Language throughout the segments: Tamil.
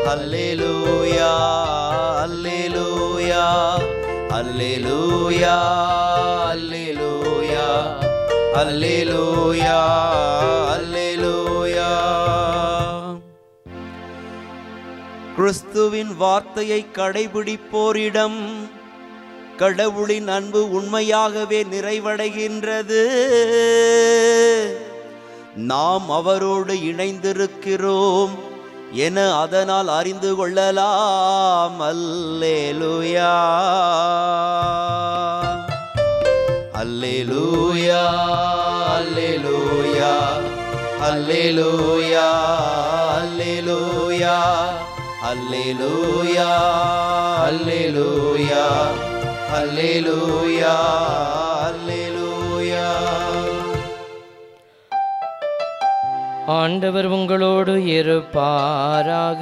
அல்லேலூயா அல்லேலூயா அல்லேலூயா அல்லேலூயா அல்லேலூயா அல்லேலூயா கிறிஸ்துவின் வார்த்தையை கடைபிடிப்போரிடம் கடவுளின் அன்பு உண்மையாகவே நிறைவடைகின்றது நாம் அவரோடு இணைந்திருக்கிறோம் என அதனால் அறிந்து கொள்ளலாம் அல்லேலூயா அல்லேலூயா அல்லேலூயா அல்லேலூயா அல்லேலூயா அல்லேலூயா அல்லேலூயா அல்லேலூயா அல்லேலூயா ஆண்டவர் உங்களோடு இருப்பாராக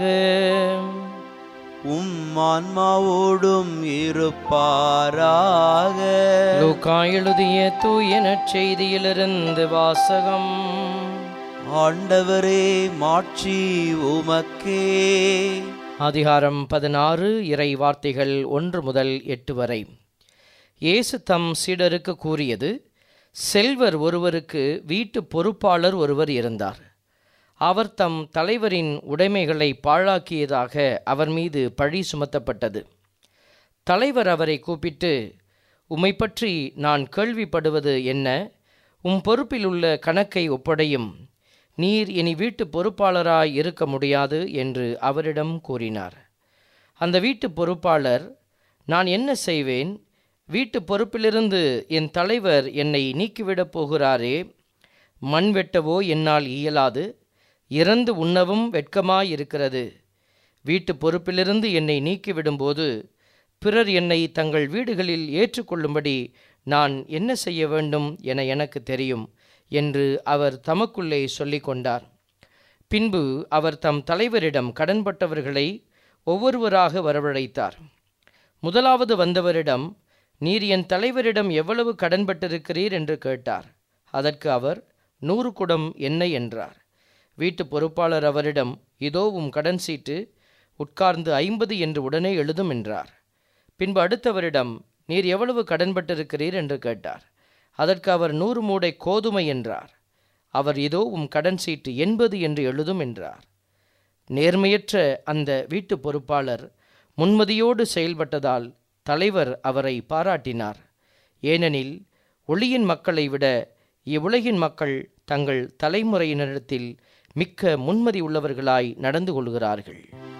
உம் ஆன்மாவோடும் இருப்பாராக லூக்கா எழுதிய தூய நற்செய்தியிலிருந்து வாசகம் ஆண்டவரே மாட்சி உமக்கே அதிகாரம் பதினாறு இறை வார்த்தைகள் ஒன்று முதல் எட்டு வரை இயேசு தம் சீடருக்கு கூறியது செல்வர் ஒருவருக்கு வீட்டு பொறுப்பாளர் ஒருவர் இருந்தார் அவர் தம் தலைவரின் உடைமைகளை பாழாக்கியதாக அவர் மீது பழி சுமத்தப்பட்டது தலைவர் அவரை கூப்பிட்டு உம்மை பற்றி நான் கேள்விப்படுவது என்ன உம் பொறுப்பில் உள்ள கணக்கை ஒப்படையும் நீர் இனி வீட்டு பொறுப்பாளராய் இருக்க முடியாது என்று அவரிடம் கூறினார் அந்த வீட்டு பொறுப்பாளர் நான் என்ன செய்வேன் வீட்டு பொறுப்பிலிருந்து என் தலைவர் என்னை நீக்கிவிடப் போகிறாரே மண் வெட்டவோ என்னால் இயலாது இறந்து உண்ணவும் வெட்கமாயிருக்கிறது வீட்டு பொறுப்பிலிருந்து என்னை நீக்கிவிடும்போது பிறர் என்னை தங்கள் வீடுகளில் ஏற்றுக்கொள்ளும்படி நான் என்ன செய்ய வேண்டும் என எனக்கு தெரியும் என்று அவர் தமக்குள்ளே சொல்லிக் கொண்டார் பின்பு அவர் தம் தலைவரிடம் கடன்பட்டவர்களை ஒவ்வொருவராக வரவழைத்தார் முதலாவது வந்தவரிடம் நீர் என் தலைவரிடம் எவ்வளவு கடன்பட்டிருக்கிறீர் என்று கேட்டார் அதற்கு அவர் நூறு குடம் எண்ணெய் என்றார் வீட்டு பொறுப்பாளர் அவரிடம் இதோ உம் கடன் சீட்டு உட்கார்ந்து ஐம்பது என்று உடனே எழுதும் என்றார் பின்பு அடுத்தவரிடம் நீர் எவ்வளவு கடன்பட்டிருக்கிறீர் என்று கேட்டார் அதற்கு அவர் நூறு மூடை கோதுமை என்றார் அவர் இதோ உம் கடன் சீட்டு எண்பது என்று எழுதும் என்றார் நேர்மையற்ற அந்த வீட்டு பொறுப்பாளர் முன்மதியோடு செயல்பட்டதால் தலைவர் அவரை பாராட்டினார் ஏனெனில் ஒளியின் மக்களை விட இவ்வுலகின் மக்கள் தங்கள் தலைமுறையினரிடத்தில் மிக்க முன்மதி உள்ளவர்களாய் நடந்து கொள்கிறார்கள்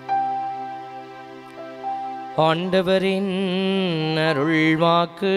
ஆண்டவரின் அருள்வாக்கு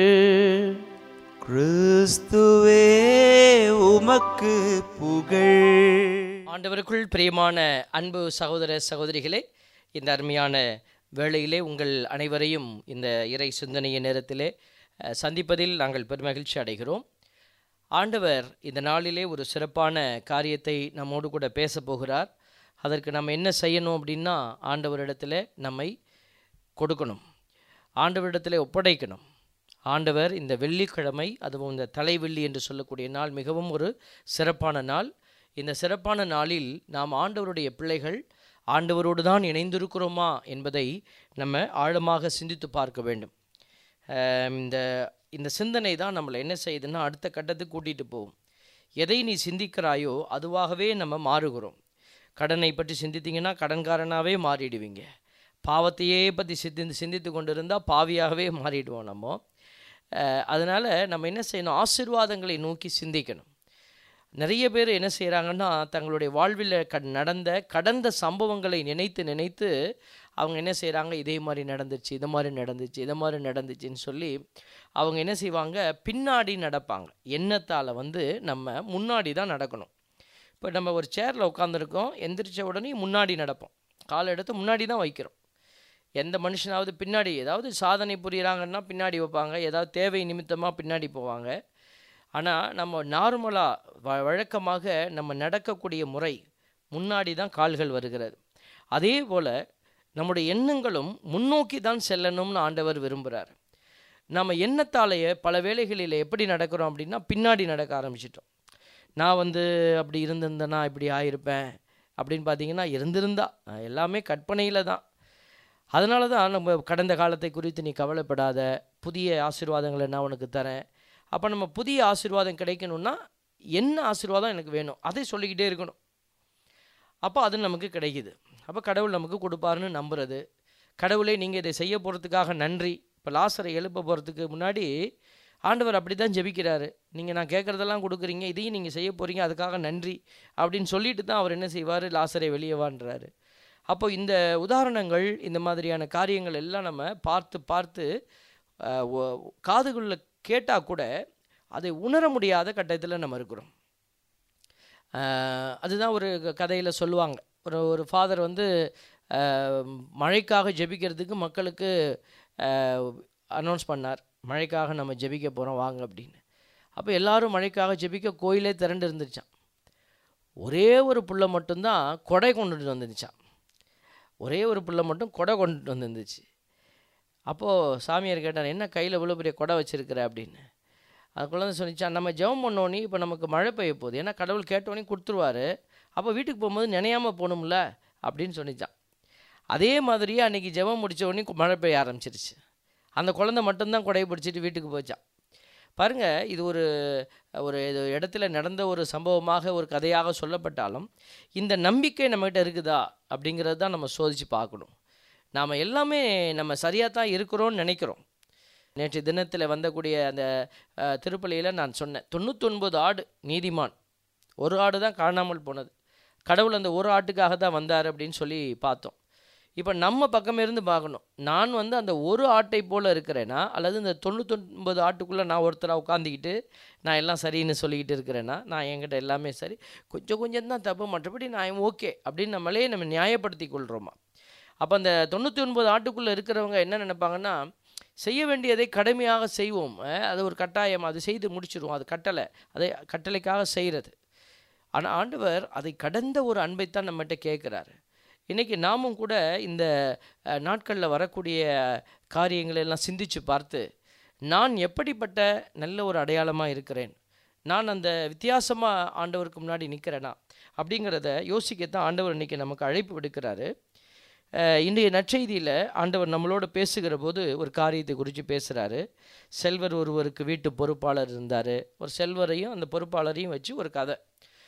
கிறிஸ்துவே உமக்கு புகழ் ஆண்டவருக்குள் பிரியமான அன்பு சகோதர சகோதரிகளே இந்த அருமையான வேளையிலே உங்கள் அனைவரையும் இந்த இறை சிந்தனைய நேரத்திலே அஹ், சந்திப்பதில் நாங்கள் பெருமகிழ்ச்சி அடைகிறோம் ஆண்டவர் இந்த நாளிலே ஒரு சிறப்பான காரியத்தை நம்மோடு கூட பேச போகிறார் அதற்கு நம்ம என்ன செய்யணும் அப்படின்னா ஆண்டவரிடத்தில் நம்மை கொடுக்கணும் ஆண்டவரிடத்தில் ஒப்படைக்கணும் ஆண்டவர் இந்த வெள்ளிக்கிழமை அதுவும் இந்த தலைவெள்ளி என்று சொல்லக்கூடிய நாள் மிகவும் ஒரு சிறப்பான நாள் இந்த சிறப்பான நாளில் நாம் ஆண்டவருடைய பிள்ளைகள் ஆண்டவரோடு தான் இணைந்திருக்கிறோமா என்பதை நம்ம ஆழமாக சிந்தித்து பார்க்க வேண்டும் ஆம், இந்த இந்த சிந்தனை தான் நம்மளை என்ன செய்யுதுன்னா அடுத்த கட்டத்துக்கு கூட்டிகிட்டு போகும் எதை நீ சிந்திக்கிறாயோ அதுவாகவே நம்ம மாறுகிறோம் கடனை பற்றி சிந்தித்தீங்கன்னா கடன்காரனாகவே மாறிடுவீங்க பாவத்தையே பற்றி சிந்தி சிந்தித்து கொண்டு இருந்தால் பாவியாகவே மாறிடுவோம் நம்ம அதனால் நம்ம என்ன செய்யணும் ஆசீர்வாதங்களை நோக்கி சிந்திக்கணும் நிறைய பேர் என்ன செய்கிறாங்கன்னா தங்களுடைய வாழ்வில் க நடந்த கடந்த சம்பவங்களை நினைத்து நினைத்து அவங்க என்ன செய்கிறாங்க இதே மாதிரி நடந்துச்சு இது மாதிரி நடந்துச்சு இதை மாதிரி நடந்துச்சுன்னு சொல்லி அவங்க என்ன செய்வாங்க பின்னாடி நடப்பாங்க எண்ணத்தால் வந்து நம்ம முன்னாடி தான் நடக்கணும் இப்போ நம்ம ஒரு சேரில் உட்காந்துருக்கோம் எந்திரிச்ச உடனே முன்னாடி நடப்போம் காலை எடுத்து முன்னாடி தான் வைக்கிறோம் எந்த மனுஷனாவது பின்னாடி ஏதாவது சாதனை புரியுறாங்கன்னா பின்னாடி வைப்பாங்க ஏதாவது தேவை நிமித்தமாக பின்னாடி போவாங்க ஆனால் நம்ம நார்மலாக வ வழக்கமாக நம்ம நடக்கக்கூடிய முறை முன்னாடி தான் கால்கள் வருகிறது அதே போல் நம்முடைய எண்ணங்களும் முன்னோக்கி தான் செல்லணும்னு ஆண்டவர் விரும்புகிறார் நம்ம எண்ணத்தாலேயே பல வேளைகளில் எப்படி நடக்கிறோம் அப்படின்னா பின்னாடி நடக்க ஆரம்பிச்சிட்டோம் நான் வந்து அப்படி இருந்திருந்தேன்னா இப்படி ஆயிருப்பேன் அப்படின்னு பார்த்தீங்கன்னா இருந்திருந்தா அஹ் எல்லாமே கற்பனையில் தான் அதனால தான் நம்ம கடந்த காலத்தை குறித்து நீ கவலைப்படாத புதிய ஆசீர்வாதங்களை நான் உனக்கு தரேன் அப்போ நம்ம புதிய ஆசீர்வாதம் கிடைக்கணும்னா என்ன ஆசீர்வாதம் எனக்கு வேணும் அதை சொல்லிக்கிட்டே இருக்கணும் அப்போ அது நமக்கு கிடைக்குது அப்போ கடவுள் நமக்கு கொடுப்பாருன்னு நம்புறது கடவுளே நீங்கள் இதை செய்ய போகிறதுக்காக நன்றி இப்போ லாசரை எழுப்ப போகிறதுக்கு முன்னாடி ஆண்டவர் அப்படி தான் ஜெபிக்கிறாரு நீங்கள் நான் கேட்குறதெல்லாம் கொடுக்குறீங்க இதையும் நீங்கள் செய்ய போகிறீங்க அதுக்காக நன்றி அப்படின்னு சொல்லிட்டு தான் அவர் என்ன செய்வார் லாசரை வெளியே வான்றாரு அப்போ இந்த உதாரணங்கள் இந்த மாதிரியான காரியங்கள் எல்லாம் நம்ம பார்த்து பார்த்து அஹ், ஒ- காதுகளில் கேட்டால் கூட அதை உணர முடியாத கட்டத்தில் நம்ம இருக்கிறோம் அஹ், அதுதான் ஒரு கதையில் சொல்லுவாங்க ஒரு ஒரு ஃபாதர் வந்து அஹ், மழைக்காக ஜெபிக்கிறதுக்கு மக்களுக்கு அனௌன்ஸ் பண்ணார் மழைக்காக நம்ம ஜெபிக்க போகிறோம் வாங்க அப்படின்னு அப்போ எல்லாரும் மழைக்காக ஜெபிக்க கோயிலே திரண்டு இருந்துச்சான் ஒரே ஒரு புள்ள மட்டும்தான் கொடை கொண்டுட்டு வந்துருச்சான் ஒரே ஒரு புள்ள மட்டும் கொடை கொண்டுட்டு வந்துருந்துச்சு அப்போது சாமியார் கேட்டார் என்ன கையில் இவ்வளோ பெரிய கொடை வச்சிருக்கிற அப்படின்னு அது குழந்தை சொன்னிச்சான் நம்ம ஜெபம் பண்ணோன்னே இப்போ நமக்கு மழை பெய்ய போகுது ஏன்னா கடவுள் கேட்டோன்னே கொடுத்துருவாரு அப்போ வீட்டுக்கு போகும்போது நினையாமல் போகணும்ல அப்படின்னு சொன்னிச்சான் அதே மாதிரியே அன்றைக்கி ஜெபம் முடிச்ச உடனே கு- மழை பெய்ய ஆரம்பிச்சிருச்சு அந்த குழந்தை மட்டும்தான் கொடையை பிடிச்சிட்டு வீட்டுக்கு போச்சான் பாருங்க இது ஒரு ஒரு இது இடத்துல நடந்த ஒரு சம்பவமாக ஒரு கதையாக சொல்லப்பட்டாலும் இந்த நம்பிக்கை நம்மகிட்ட இருக்குதா அப்படிங்கிறது தான் நம்ம சோதித்து பார்க்கணும் நாம் எல்லாமே நம்ம சரியாக தான் இருக்கிறோம்னு நினைக்கிறோம் நேற்று தினத்தில் வந்தக்கூடிய அந்த அஹ், திருப்பலியில் நான் சொன்னேன் தொண்ணூத்தொன்பது ஆடு நீதிமான் ஒரு ஆடு தான் காணாமல் போனது கடவுள் அந்த ஒரு ஆட்டுக்காக தான் வந்தார் அப்படின்னு சொல்லி பார்த்தோம் இப்போ நம்ம பக்கம் இருந்து பார்க்கணும் நான் வந்து அந்த ஒரு ஆட்டை போல் இருக்கிறேனா அல்லது இந்த தொண்ணூத்தொன்பது ஆட்டுக்குள்ளே நான் ஒருத்தராக உட்காந்துக்கிட்டு நான் எல்லாம் சரின்னு சொல்லிக்கிட்டு இருக்கிறேன்னா நான் என்கிட்ட எல்லாமே சரி கொஞ்சம் கொஞ்சம் தான் தப்பு மற்றபடி நான் ஓகே அப்படின்னு நம்மளே நம்ம நியாயப்படுத்தி கொள்கிறோமா அப்போ அந்த தொண்ணூற்றி ஒன்பது ஆட்டுக்குள்ளே இருக்கிறவங்க என்ன நினைப்பாங்கன்னா செய்ய வேண்டியதை கடமையாக செய்வோம் அஹ், அது ஒரு கட்டாயம் அது செய்து முடிச்சிருவோம் அது கட்டளை அதை கட்டளைக்காக செய்கிறது ஆனால் ஆண்டவர் அதை கடந்த ஒரு அன்பைத்தான் நம்மகிட்ட கேட்குறாரு இன்றைக்கி நாமும் கூட இந்த நாட்களில் வரக்கூடிய காரியங்களை எல்லாம் சிந்திச்சு பார்த்து நான் எப்படிப்பட்ட நல்ல ஒரு அடையாளமாக இருக்கிறேன் நான் அந்த வித்தியாசமாக ஆண்டவருக்கு முன்னாடி நிற்கிறேனா அப்படிங்கிறத யோசிக்கத்தான் ஆண்டவர் இன்றைக்கி நமக்கு அழைப்பு விடுக்கிறாரு அஹ், இன்றைய நற்செய்தியில் ஆண்டவர் நம்மளோட பேசுகிற போது ஒரு காரியத்தை குறித்து பேசுகிறாரு செல்வர் ஒருவருக்கு வீட்டு பொறுப்பாளர் இருந்தார் ஒரு செல்வரையும் அந்த பொறுப்பாளரையும் வச்சு ஒரு கதை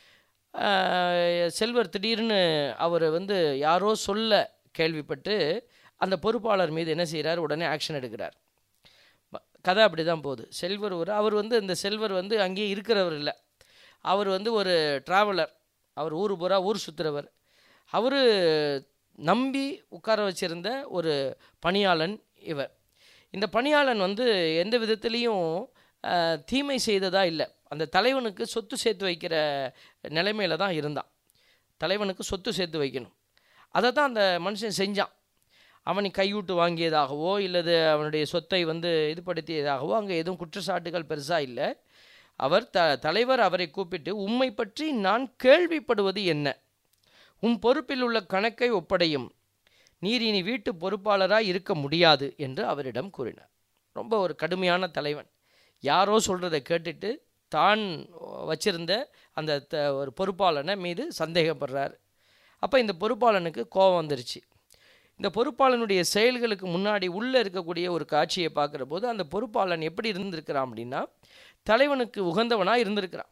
அஹ், செல்வர் திடீர்னு அவர் வந்து யாரோ சொல்ல கேள்விப்பட்டு அந்த பொறுப்பாளர் மீது என்ன செய்கிறார் உடனே ஆக்ஷன் எடுக்கிறார் ப- கதை அப்படி தான் போகுது செல்வர் ஒரு அவர் வந்து இந்த செல்வர் வந்து அங்கேயே இருக்கிறவர் இல்லை அவர் வந்து ஒரு ட்ராவலர் அவர் ஊர் பூரா ஊர் சுற்றுறவர் அவர் நம்பி உட்கார வச்சிருந்த ஒரு பணியாளன் இவர் இந்த பணியாளன் வந்து எந்த விதத்துலேயும் அஹ், தீமை செய்ததா இல்லை அந்த தலைவனுக்கு சொத்து சேர்த்து வைக்கிற நிலைமையில தான் இருந்தான் தலைவனுக்கு சொத்து சேர்த்து வைக்கணும் அதை தான் அந்த மனுஷன் செஞ்சான் அவனை கையூட்டு வாங்கியதாகவோ இல்லது அவனுடைய சொத்தை வந்து இது படுத்தியதாகவோ அங்கே எதுவும் குற்றச்சாட்டுகள் பெருசாக இல்லை அவர் த தலைவர் அவரை கூப்பிட்டு உம்மை பற்றி நான் கேள்விப்படுவது என்ன உம் பொறுப்பில் உள்ள கணக்கை ஒப்படையும் நீர் இனி வீட்டு பொறுப்பாளராக இருக்க முடியாது என்று அவரிடம் கூறினார் ரொம்ப ஒரு கடுமையான தலைவன் யாரோ சொல்கிறத கேட்டுட்டு தான் வச்சிருந்த அந்த த ஒரு பொறுப்பாளனை மீது சந்தேகப்படுறார் அப்போ இந்த பொறுப்பாளனுக்கு கோபம் வந்துருச்சு இந்த பொறுப்பாளனுடைய செயல்களுக்கு முன்னாடி உள்ளே இருக்கக்கூடிய ஒரு காட்சியை பார்க்குற போது அந்த பொறுப்பாளன் எப்படி இருந்திருக்கிறான் அப்படின்னா தலைவனுக்கு உகந்தவனாக இருந்திருக்கிறான்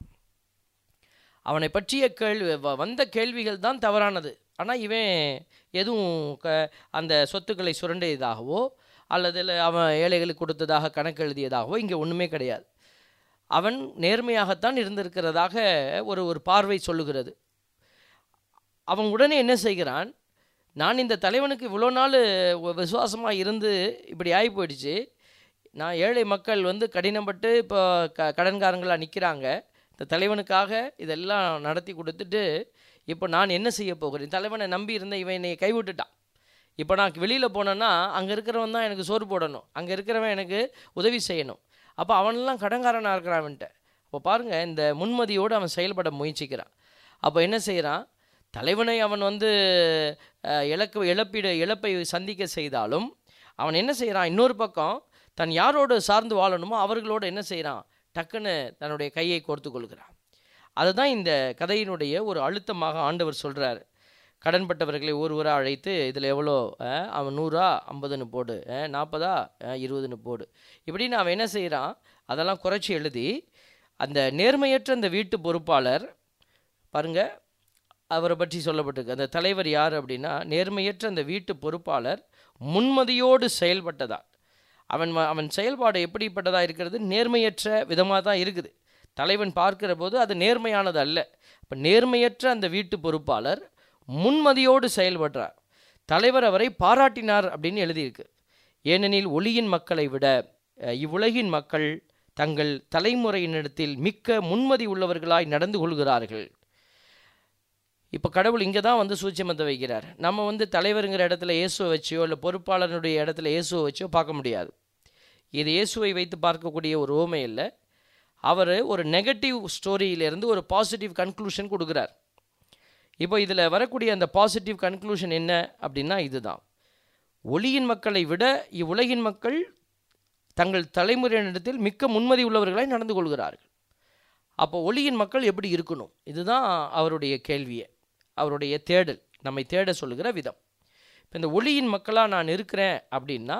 அவனை பற்றிய கேள்வி வ- வந்த கேள்விகள் தான் தவறானது ஆனால் இவன் எதுவும் க அந்த சொத்துக்களை சுரண்டியதாகவோ அல்லது இல்ல அவன் ஏழைகளுக்கு கொடுத்ததாக கணக்கு எழுதியதாகவோ இங்கே ஒன்றுமே கிடையாது அவன் நேர்மையாகத்தான் இருந்திருக்கிறதாக ஒரு ஒரு பார்வை சொல்லுகிறது அவன் உடனே என்ன செய்கிறான் நான் இந்த தலைவனுக்கு இவ்வளோ நாள் விசுவாசமாக இருந்து இப்படி ஆகி போயிடுச்சு நான் ஏழை மக்கள் வந்து கடினப்பட்டு இப்போ க கடன்காரங்களாக நிற்கிறாங்க இந்த தலைவனுக்காக இதெல்லாம் நடத்தி கொடுத்துட்டு இப்போ நான் என்ன செய்ய போகிறேன் தலைவனை நம்பி இருந்த இவன் என்னை கைவிட்டுட்டான் இப்போ நான் வெளியில் போனேன்னா அங்கே இருக்கிறவன் தான் எனக்கு சோறு போடணும் அங்கே இருக்கிறவன் எனக்கு உதவி செய்யணும் அப்போ அவனெல்லாம் கடன்காரனாக இருக்கிறான் அவன்கிட்ட அப்போ பாருங்கள் இந்த முன்மதியோடு அவன் செயல்பட முயற்சிக்கிறான் அப்போ என்ன செய்கிறான் தலைவனை அவன் வந்து அஹ், இழக்க இழப்பீடு இழப்பை சந்திக்க செய்தாலும் அவன் என்ன செய்கிறான் இன்னொரு பக்கம் தன் யாரோடு சார்ந்து வாழணுமோ அவர்களோடு என்ன செய்கிறான் டக்குன்னு தன்னுடைய கையை கோர்த்து கொள்கிறான் அதுதான் இந்த கதையினுடைய ஒரு அழுத்தமாக ஆண்டவர் சொல்கிறார் கடன்பட்டவர்களை ஒருவராக அழைத்து இதில் எவ்வளோ அஹ், அவன் நூறா ஐம்பதுன்னு போடு அஹ், நாற்பதா அஹ், இருபதுன்னு போடு இப்படின்னு அவன் என்ன செய்கிறான் அதெல்லாம் குறைச்சி எழுதி அந்த நேர்மையற்ற அந்த வீட்டு பொறுப்பாளர் பாருங்க அவரை பற்றி சொல்லப்பட்டிருக்கு அந்த தலைவர் யார் அப்படின்னா நேர்மையற்ற அந்த வீட்டு பொறுப்பாளர் முன்மதியோடு செயல்பட்டதால் அவன் வ- அவன் செயல்பாடு எப்படிப்பட்டதாக இருக்கிறது நேர்மையற்ற விதமாக தான் இருக்குது தலைவன் பார்க்கிற போது அது நேர்மையானது அல்ல இப்போ நேர்மையற்ற அந்த வீட்டு பொறுப்பாளர் முன்மதியோடு செயல்படுறார் தலைவர் அவரை பாராட்டினார் அப்படின்னு எழுதியிருக்கு ஏனெனில் ஒளியின் மக்களை விட அஹ், இவ்வுலகின் மக்கள் தங்கள் தலைமுறையினிடத்தில் மிக்க முன்மதி உள்ளவர்களாய் நடந்து கொள்கிறார்கள் இப்போ கடவுள் இங்கே தான் வந்து சூட்சமத்தை வைக்கிறார் நம்ம வந்து தலைவருங்கிற இடத்துல இயேசுவை வச்சோ இல்லை பொறுப்பாளனுடைய இடத்துல இயேசுவை வச்சோ பார்க்க முடியாது இது இயேசுவை வைத்து பார்க்கக்கூடிய ஒரு ஓமை இல்லை அவர் ஒரு நெகட்டிவ் ஸ்டோரியிலேருந்து ஒரு பாசிட்டிவ் கன்க்ளூஷன் கொடுக்குறார் இப்போ இதில் வரக்கூடிய அந்த பாசிட்டிவ் கன்க்ளூஷன் என்ன அப்படின்னா இதுதான் ஒளியின் மக்களை விட இவ்வுலகின் மக்கள் தங்கள் தலைமுறையினிடத்தில் மிக்க முன்மதி உள்ளவர்களாய் நடந்து கொள்கிறார்கள் அப்போ ஒளியின் மக்கள் எப்படி இருக்கணும் இதுதான் அவருடைய கேள்வியே அவருடைய தேடல் நம்மை தேட சொல்லுகிற விதம் இப்போ இந்த ஒளியின் மக்களாக நான் இருக்கிறேன் அப்படின்னா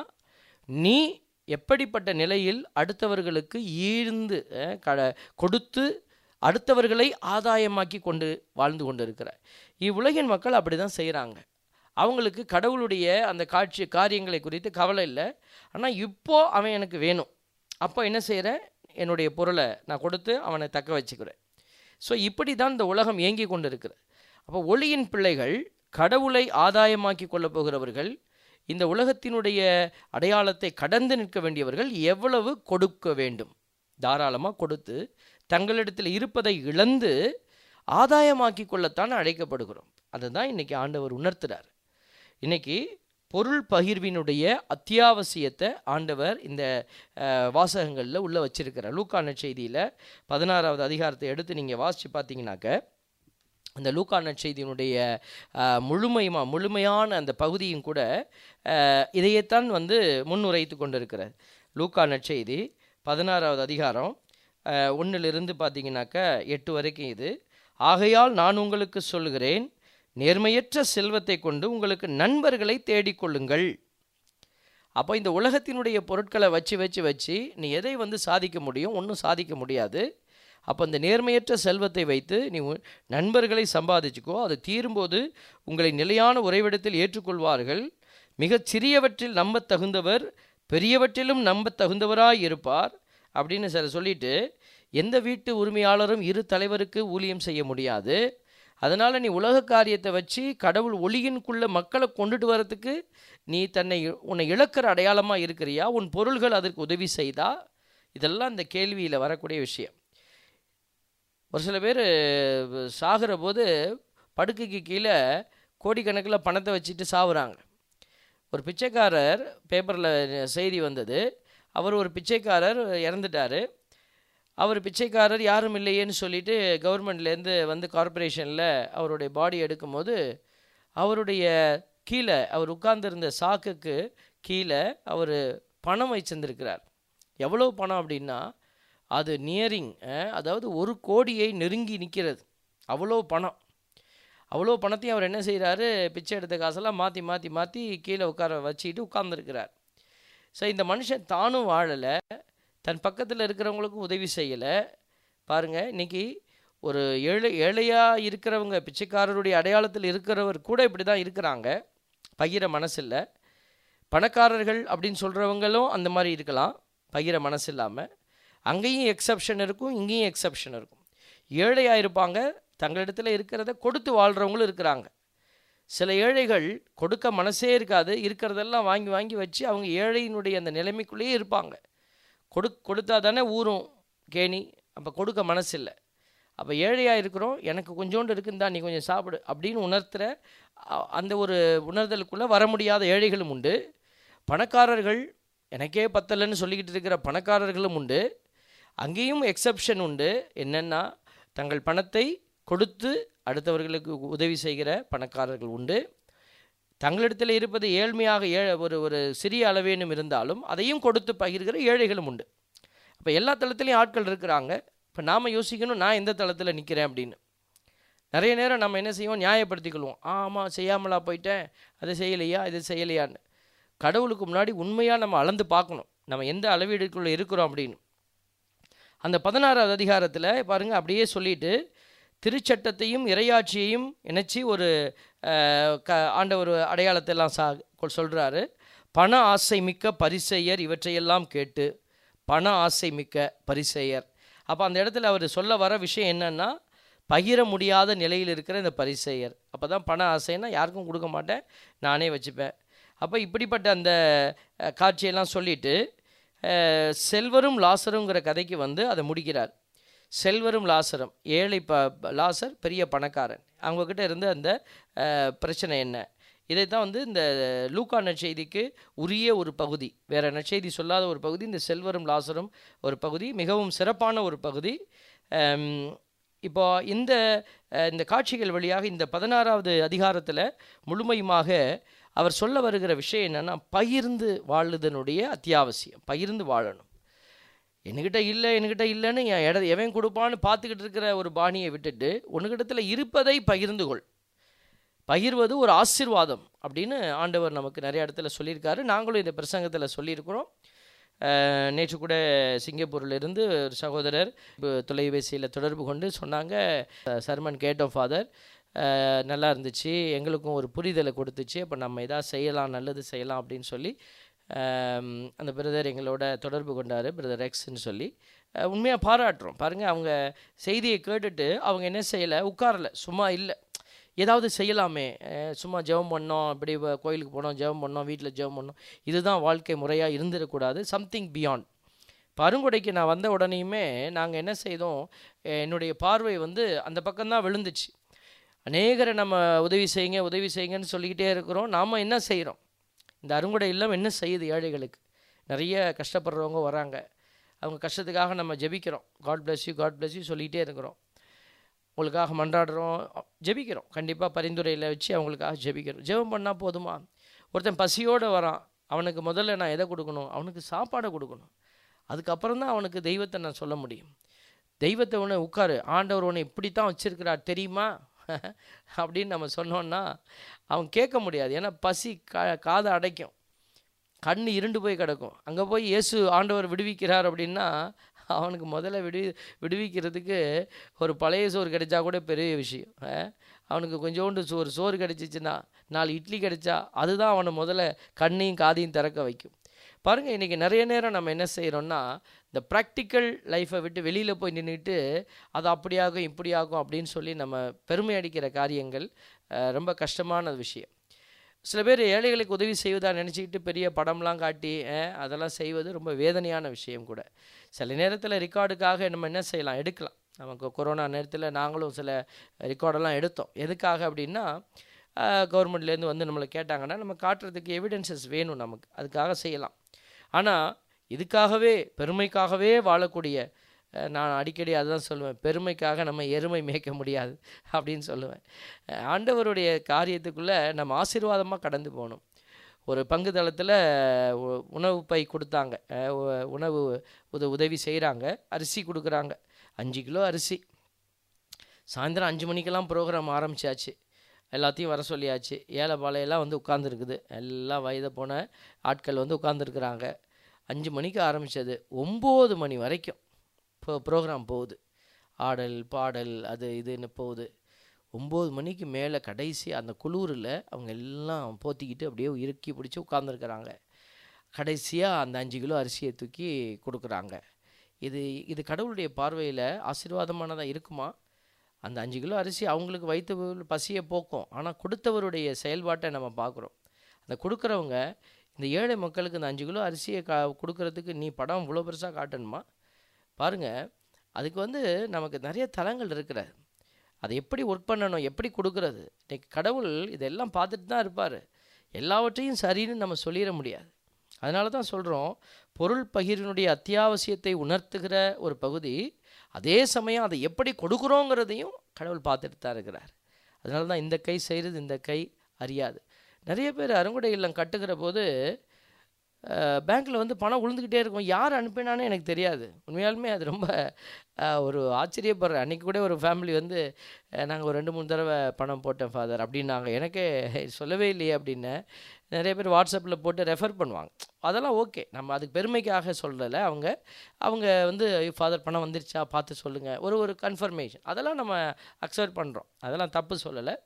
நீ எப்படிப்பட்ட நிலையில் அடுத்தவர்களுக்கு ஈழ்ந்து அஹ், கட கொடுத்து அடுத்தவர்களை ஆதாயமாக்கி கொண்டு வாழ்ந்து கொண்டு இருக்கிற இவ்வுலகின் மக்கள் அப்படி தான் செய்கிறாங்க அவங்களுக்கு கடவுளுடைய அந்த காட்சி காரியங்களை குறித்து கவலை இல்லை ஆனால் இப்போ அவன் எனக்கு வேணும் அப்போ என்ன செய்கிறேன் என்னுடைய பொருளை நான் கொடுத்து அவனை தக்க வச்சுக்கிறேன் ஸோ இப்படி தான் இந்த உலகம் இயங்கி கொண்டு இருக்கிறது அப்போ ஒளியின் பிள்ளைகள் கடவுளை ஆதாயமாக்கி கொள்ளப் போகிறவர்கள் இந்த உலகத்தினுடைய அடையாளத்தை கடந்து நிற்க வேண்டியவர்கள் எவ்வளவு கொடுக்க வேண்டும் தாராளமாக கொடுத்து தங்களிடத்தில் இருப்பதை இழந்து ஆதாயமாக்கி கொள்ளத்தான் அழைக்கப்படுகிறோம் அதுதான் இன்னைக்கு ஆண்டவர் உணர்த்துறார் இன்னைக்கு பொருள் பகிர்வினுடைய அத்தியாவசியத்தை ஆண்டவர் இந்த வாசகங்களில் உள்ள வச்சிருக்கிறார் லூக்கான செய்தியில் பதினாறாவது அதிகாரத்தை எடுத்து நீங்கள் வாசித்து பார்த்தீங்கன்னாக்க அந்த லூக்கா நற்செய்தியினுடைய அஹ், முழுமையுமா முழுமையான அந்த பகுதியும் கூட அஹ், இதையேத்தான் வந்து முன்னுரைத்து கொண்டிருக்கிறது லூக்கா நற்செய்தி பதினாறாவது அதிகாரம் அஹ், ஒண்ணிலிருந்து பார்த்தீங்கன்னாக்க எட்டு வரைக்கும் இது ஆகையால் நான் உங்களுக்கு சொல்கிறேன் நேர்மையற்ற செல்வத்தை கொண்டு உங்களுக்கு நண்பர்களை தேடிக்கொள்ளுங்கள் அப்போ இந்த உலகத்தினுடைய பொருட்களை வச்சு வச்சு வச்சு நீ எதை வந்து சாதிக்க முடியும் ஒன்றும் சாதிக்க முடியாது அப்போ இந்த நேர்மையற்ற செல்வத்தை வைத்து நீ உன் நண்பர்களை சம்பாதிச்சுக்கோ அது தீரும்போது உங்களை நிலையான உறைவிடத்தில் ஏற்றுக்கொள்வார்கள் மிகச் சிறியவற்றில் நம்பத் தகுந்தவர் பெரியவற்றிலும் நம்பத் தகுந்தவராய் இருப்பார் அப்படின்னு சில சொல்லிட்டு எந்த வீட்டு உரிமையாளரும் இரு தலைவருக்கு ஊழியம் செய்ய முடியாது அதனால் நீ உலக காரியத்தை வச்சு கடவுள் ஒளியின்குள்ள மக்களை கொண்டுட்டு வரத்துக்கு நீ தன்னை உன்னை இழக்கிற அடையாளமாக இருக்கிறியா உன் பொருள்கள் அதற்கு உதவி செய்தா இதெல்லாம் இந்த கேள்வியில் வரக்கூடிய விஷயம் ஒரு சில பேர் சாகிற போது படுக்கைக்கு கீழே கோடிக்கணக்கில் பணத்தை வச்சுட்டு சாவுறாங்க ஒரு பிச்சைக்காரர் பேப்பரில் செய்தி வந்தது அவர் ஒரு பிச்சைக்காரர் இறந்துட்டார் அவர் பிச்சைக்காரர் யாரும் இல்லையேன்னு சொல்லிட்டு கவர்மெண்ட்லேருந்து வந்து கார்ப்பரேஷனில் அவருடைய பாடி எடுக்கும்போது அவருடைய கீழே அவர் உட்கார்ந்திருந்த சாக்குக்கு கீழே அவர் பணம் வச்சிருந்திருக்கிறார் எவ்வளோ பணம் அப்படின்னா அது நியரிங் அதாவது ஒரு கோடியை நெருங்கி நிற்கிறது அவ்வளோ பணம் அவ்வளோ பணத்தையும் அவர் என்ன செய்கிறாரு பிச்சை எடுத்த காசெல்லாம் மாற்றி மாற்றி மாற்றி கீழே உட்கார வச்சுக்கிட்டு உட்கார்ந்துருக்கிறார் ஸோ இந்த மனுஷன் தானும் வாழலை தன் பக்கத்தில் இருக்கிறவங்களுக்கும் உதவி செய்யலை பாருங்கள் இன்னைக்கு ஒரு ஏழை ஏழையாக இருக்கிறவங்க பிச்சைக்காரருடைய அடையாளத்தில் இருக்கிறவர் கூட இப்படி தான் இருக்கிறாங்க பகிர மனசில்லை பணக்காரர்கள் அப்படின்னு சொல்கிறவங்களும் அந்த மாதிரி இருக்கலாம் பகிர மனசு இல்லாமல் அங்கேயும் எக்ஸப்ஷன் இருக்கும் இங்கேயும் எக்ஸப்ஷன் இருக்கும் ஏழையாக இருப்பாங்க தங்களிடத்தில் இருக்கிறத கொடுத்து வாழ்கிறவங்களும் இருக்கிறாங்க சில ஏழைகள் கொடுக்க மனசே இருக்காது இருக்கிறதெல்லாம் வாங்கி வாங்கி வச்சு அவங்க ஏழையினுடைய அந்த நிலைமைக்குள்ளேயே இருப்பாங்க கொடு கொடுத்தா தானே ஊரும் கேணி அப்போ கொடுக்க மனசு இல்லை அப்போ ஏழையாக இருக்கிறோம் எனக்கு கொஞ்சோண்டு இருக்குந்தா நீ கொஞ்சம் சாப்பிடு அப்படின்னு உணர்த்துகிற அ- அந்த ஒரு உணர்தலுக்குள்ளே வர முடியாத ஏழைகளும் உண்டு பணக்காரர்கள் எனக்கே பத்தலைன்னு சொல்லிக்கிட்டு இருக்கிற பணக்காரர்களும் உண்டு அங்கேயும் எக்ஸப்ஷன் உண்டு என்னென்னா தங்கள் பணத்தை கொடுத்து அடுத்தவர்களுக்கு உதவி செய்கிற பணக்காரர்கள் உண்டு தங்களிடத்தில் இருப்பது ஏழ்மையாக ஏ ஒரு ஒரு சிறிய அளவேனும் இருந்தாலும் அதையும் கொடுத்து பகிர்கிற ஏழைகளும் உண்டு அப்போ எல்லா தளத்துலேயும் ஆட்கள் இருக்கிறாங்க இப்போ நாம் யோசிக்கணும் நான் எந்த தளத்தில் நிற்கிறேன் அப்படின்னு நிறைய நேரம் நம்ம என்ன செய்வோம் நியாயப்படுத்திக்கொள்வோம் ஆமாம் செய்யாமலா போயிட்டேன் அதை செய்யலையா இது செய்யலையான்னு கடவுளுக்கு முன்னாடி உண்மையாக நம்ம அளந்து பார்க்கணும் நம்ம எந்த அளவீடுக்குள்ளே இருக்கிறோம் அப்படின்னு அந்த பதினாறாவது அதிகாரத்தில் பாருங்கள் அப்படியே சொல்லிட்டு திருச்சட்டத்தையும் இறையாட்சியையும் இணைச்சி ஒரு அஹ், க ஆண்டவர் அடையாளத்தை எல்லாம் சா சொல்கிறாரு பண ஆசை மிக்க பரிசெயர் இவற்றையெல்லாம் கேட்டு பண ஆசை மிக்க பரிசெயர் அப்போ அந்த இடத்துல அவர் சொல்ல வர விஷயம் என்னன்னா பகிர முடியாத நிலையில் இருக்கிற இந்த பரிசெயர் அப்போ தான் பண ஆசைன்னா யாருக்கும் கொடுக்க மாட்டேன் நானே வச்சுப்பேன் அப்போ இப்படிப்பட்ட அந்த அஹ், காட்சியெல்லாம் சொல்லிட்டு அஹ், செல்வரும் லாசருங்கிற கதைக்கு வந்து அதை முடிக்கிறார் செல்வரும் லாசரும் ஏழை ப ப- லாசர் பெரிய பணக்காரன் அவங்கக்கிட்ட இருந்த அந்த அஹ், பிரச்சனை என்ன இதைத்தான் வந்து இந்த லூக்கா நற்செய்திக்கு உரிய ஒரு பகுதி வேற நற்செய்தி சொல்லாத ஒரு பகுதி இந்த செல்வரும் லாசரும் ஒரு பகுதி மிகவும் சிறப்பான ஒரு பகுதி அம், இப்போ இந்த அஹ், இந்த காட்சிகள் வழியாக இந்த பதினாறாவது அதிகாரத்தில் முழுமையுமாக அவர் சொல்ல வருகிற விஷயம் என்னன்னா பகிர்ந்து வாழுதனுடைய அத்தியாவசியம் பகிர்ந்து வாழணும் என்கிட்ட இல்லை என்கிட்ட இல்லைன்னு என் இட எவன் கொடுப்பான்னு பார்த்துக்கிட்டு இருக்கிற ஒரு பாணியை விட்டுட்டு உன்கிட்டத்தில் இருப்பதை பகிர்ந்து கொள் பகிர்வது ஒரு ஆசீர்வாதம் அப்படின்னு ஆண்டவர் நமக்கு நிறைய இடத்துல சொல்லியிருக்காரு நாங்களும் இந்த பிரசங்கத்தில் சொல்லியிருக்கிறோம் அஹ், நேற்று கூட சிங்கப்பூர்ல இருந்து ஒரு சகோதரர் இப்போ தொலைபேசியில் தொடர்பு கொண்டு சொன்னாங்க சர்மன் கேட்டோம் ஃபாதர் நல்லா இருந்துச்சு எங்களுக்கும் ஒரு புரிதலை கொடுத்துச்சு அப்போ நம்ம எதாவது செய்யலாம் நல்லது செய்யலாம் அப்படின்னு சொல்லி அஹ், அந்த பிரதர் எங்களோட தொடர்பு கொண்டார் பிரதர் எக்ஸ்ன்னு சொல்லி உண்மையாக பாராட்டுறோம் பாருங்கள் அவங்க செய்தியை கேட்டுட்டு அவங்க என்ன செய்யலை உட்காரல சும்மா இல்லை ஏதாவது செய்யலாமே அஹ் சும்மா ஜெபம் பண்ணோம் இப்படி வ- கோயிலுக்கு போனோம் ஜெபம் பண்ணோம் வீட்டில் ஜெபம் பண்ணோம் இதுதான் வாழ்க்கை முறையாக இருந்துடக்கூடாது சம்திங் பியாண்ட் பருங்கொடைக்கு நான் வந்த உடனேயுமே நாங்கள் என்ன செய்தோம் அஹ் என்னுடைய பார்வை வந்து அந்த பக்கம்தான் விழுந்துச்சு அநேகரை நம்ம உதவி செய்யுங்க உதவி செய்யுங்கன்னு சொல்லிக்கிட்டே இருக்கிறோம் நாம் என்ன செய்கிறோம் இந்த அருங்கொடை இல்லம் என்ன செய்யுது ஏழைகளுக்கு நிறைய கஷ்டப்படுறவங்க வராங்க அவங்க கஷ்டத்துக்காக நம்ம ஜெபிக்கிறோம் God bless you God bless you சொல்லிகிட்டே இருக்கிறோம் உங்களுக்காக மன்றாடுறோம் ஜெபிக்கிறோம் கண்டிப்பாக பரிந்துரையில் வச்சு அவங்களுக்காக ஜெபிக்கிறோம் ஜெபம் பண்ணால் போதுமா ஒருத்தன் பசியோடு வரான் அவனுக்கு முதல்ல நான் எதை கொடுக்கணும் அவனுக்கு சாப்பாடை கொடுக்கணும் அதுக்கப்புறம் தான் அவனுக்கு தெய்வத்தை நான் சொல்ல முடியும் தெய்வத்தை உன்னை உட்காரு ஆண்டவர் உன்னை இப்படி தான் வச்சிருக்கிறார் தெரியுமா அப்படின்னு நம்ம சொன்னோன்னா அவன் கேட்க முடியாது ஏன்னா பசி கா காதை அடைக்கும் கண் இருண்டு போய் கிடக்கும் அங்கே போய் இயேசு ஆண்டவர் விடுவிக்கிறார் அப்படின்னா அவனுக்கு முதல்ல விடு விடுவிக்கிறதுக்கு ஒரு பழைய சோறு கிடைச்சா கூட பெரிய விஷயம் அஹ். அவனுக்கு கொஞ்சோண்டு சோறு சோறு கிடைச்சிச்சுன்னா நாலு இட்லி கிடைச்சா அதுதான் அவனை முதல்ல கண்ணையும் காதையும் திறக்க வைக்கும் பாருங்கள் இன்றைக்கி நிறைய நேரம் நம்ம என்ன செய்கிறோம்னா இந்த ப்ராக்டிக்கல் லைஃப்பை விட்டு வெளியில் போய் நின்றுட்டு அது அப்படியாகும் இப்படியாகும் அப்படின்னு சொல்லி நம்ம பெருமை அடிக்கிற காரியங்கள் அஹ், ரொம்ப கஷ்டமான விஷயம் சில பேர் ஏழைகளுக்கு உதவி செய்வதா நினச்சிக்கிட்டு பெரிய படம்லாம் காட்டி அஹ், அதெல்லாம் செய்வது ரொம்ப வேதனையான விஷயம் கூட சில நேரத்தில் ரெக்கார்டுக்காக நம்ம என்ன செய்யலாம் எடுக்கலாம் நமக்கு கொரோனா நேரத்தில் நாங்களும் சில ரெக்கார்டெல்லாம் எடுத்தோம் எதுக்காக அப்படின்னா கவர்மெண்ட்லேருந்து வந்து நம்மளை கேட்டாங்கன்னா நம்ம காட்டுறதுக்கு எவிடன்சஸ் வேணும் நமக்கு அதுக்காக செய்யலாம் ஆனால் இதுக்காகவே பெருமைக்காகவே வாழக்கூடிய அஹ், நான் அடிக்கடி அதுதான் சொல்லுவேன் பெருமைக்காக நம்ம எருமை மேய்க்க முடியாது அப்படின்னு சொல்லுவேன் அஹ், ஆண்டவருடைய காரியத்துக்குள்ளே நம்ம ஆசீர்வாதமாக கடந்து போகணும் ஒரு பங்கு தளத்தில் உணவு பை கொடுத்தாங்க அஹ், உ- உணவு உத உதவி செய்கிறாங்க அரிசி கொடுக்குறாங்க அஞ்சு கிலோ அரிசி சாயந்தரம் அஞ்சு மணிக்கெல்லாம் ப்ரோக்ராம் ஆரம்பிச்சாச்சு எல்லாத்தையும் வர சொல்லியாச்சு ஏழை பாலையெல்லாம் வந்து உட்காந்துருக்குது எல்லாம் வயதை போன ஆட்கள் வந்து உட்காந்துருக்குறாங்க அஞ்சு மணிக்கு ஆரம்பித்தது ஒம்பது மணி வரைக்கும் இப்போ ப்ரோக்ராம் போகுது ஆடல் பாடல் அது இதுன்னு போகுது ஒம்பது மணிக்கு மேலே கடைசி அந்த குளூரில் அவங்க எல்லாம் போத்திக்கிட்டு அப்படியே இறுக்கி பிடிச்சி உட்காந்துருக்குறாங்க கடைசியாக அந்த அஞ்சு கிலோ அரிசியை தூக்கி கொடுக்குறாங்க இது இது கடவுளுடைய பார்வையில் ஆசீர்வாதமானதாக இருக்குமா அந்த அஞ்சு கிலோ அரிசி அவங்களுக்கு வயிற்று பசியை போக்கும் ஆனால் கொடுத்தவருடைய செயல்பாட்டை நம்ம பார்க்குறோம் அந்த கொடுக்குறவங்க இந்த ஏழை மக்களுக்கு இந்த அஞ்சு கிலோ அரிசியை கா கொடுக்கறதுக்கு நீ படம் இவ்வளோ பெருசாக காட்டணுமா பாருங்கள் அதுக்கு வந்து நமக்கு நிறைய தலங்கள் இருக்கிறது அதை எப்படி ஒர்க் பண்ணணும் எப்படி கொடுக்கறது இன்னைக்கு கடவுள் இதெல்லாம் பார்த்துட்டு தான் இருப்பார் எல்லாவற்றையும் சரின்னு நம்ம சொல்லிட முடியாது அதனால தான் சொல்கிறோம் பொருள் பகிர்வினுடைய அத்தியாவசியத்தை உணர்த்துகிற ஒரு பகுதி அதே சமயம் அதை எப்படி கொடுக்குறோங்கிறதையும் கடவுள் பார்த்துட்டு தான் இருக்கிறார் அதனால தான் இந்த கை செய்கிறது இந்த கை அறியாது நிறைய பேர் அருங்குடை இல்லம் கட்டுகிற போது பேங்க்கில் வந்து பணம் விழுந்துக்கிட்டே இருக்கும் யார் அனுப்பினானே எனக்கு தெரியாது உண்மையாலுமே அது ரொம்ப அஹ், ஒரு ஆச்சரியப்படுறேன் அன்றைக்கி கூட ஒரு ஃபேமிலி வந்து நாங்கள் ஒரு ரெண்டு மூணு தடவை பணம் போட்டேன் ஃபாதர் அப்படின்னாங்க எனக்கே சொல்லவே இல்லையே அப்படின்னு நிறைய பேர் வாட்ஸ்அப்பில் போட்டு ரெஃபர் பண்ணுவாங்க அதெல்லாம் ஓகே நம்ம அதுக்கு பெருமைக்காக சொல்லலை அவங்க அவங்க வந்து ஃபாதர் பணம் வந்துருச்சா பார்த்து சொல்லுங்கள் ஒரு ஒரு கன்ஃபர்மேஷன் அதெல்லாம் நம்ம அக்செப்ட் பண்ணுறோம் அதெல்லாம் தப்பு சொல்லலை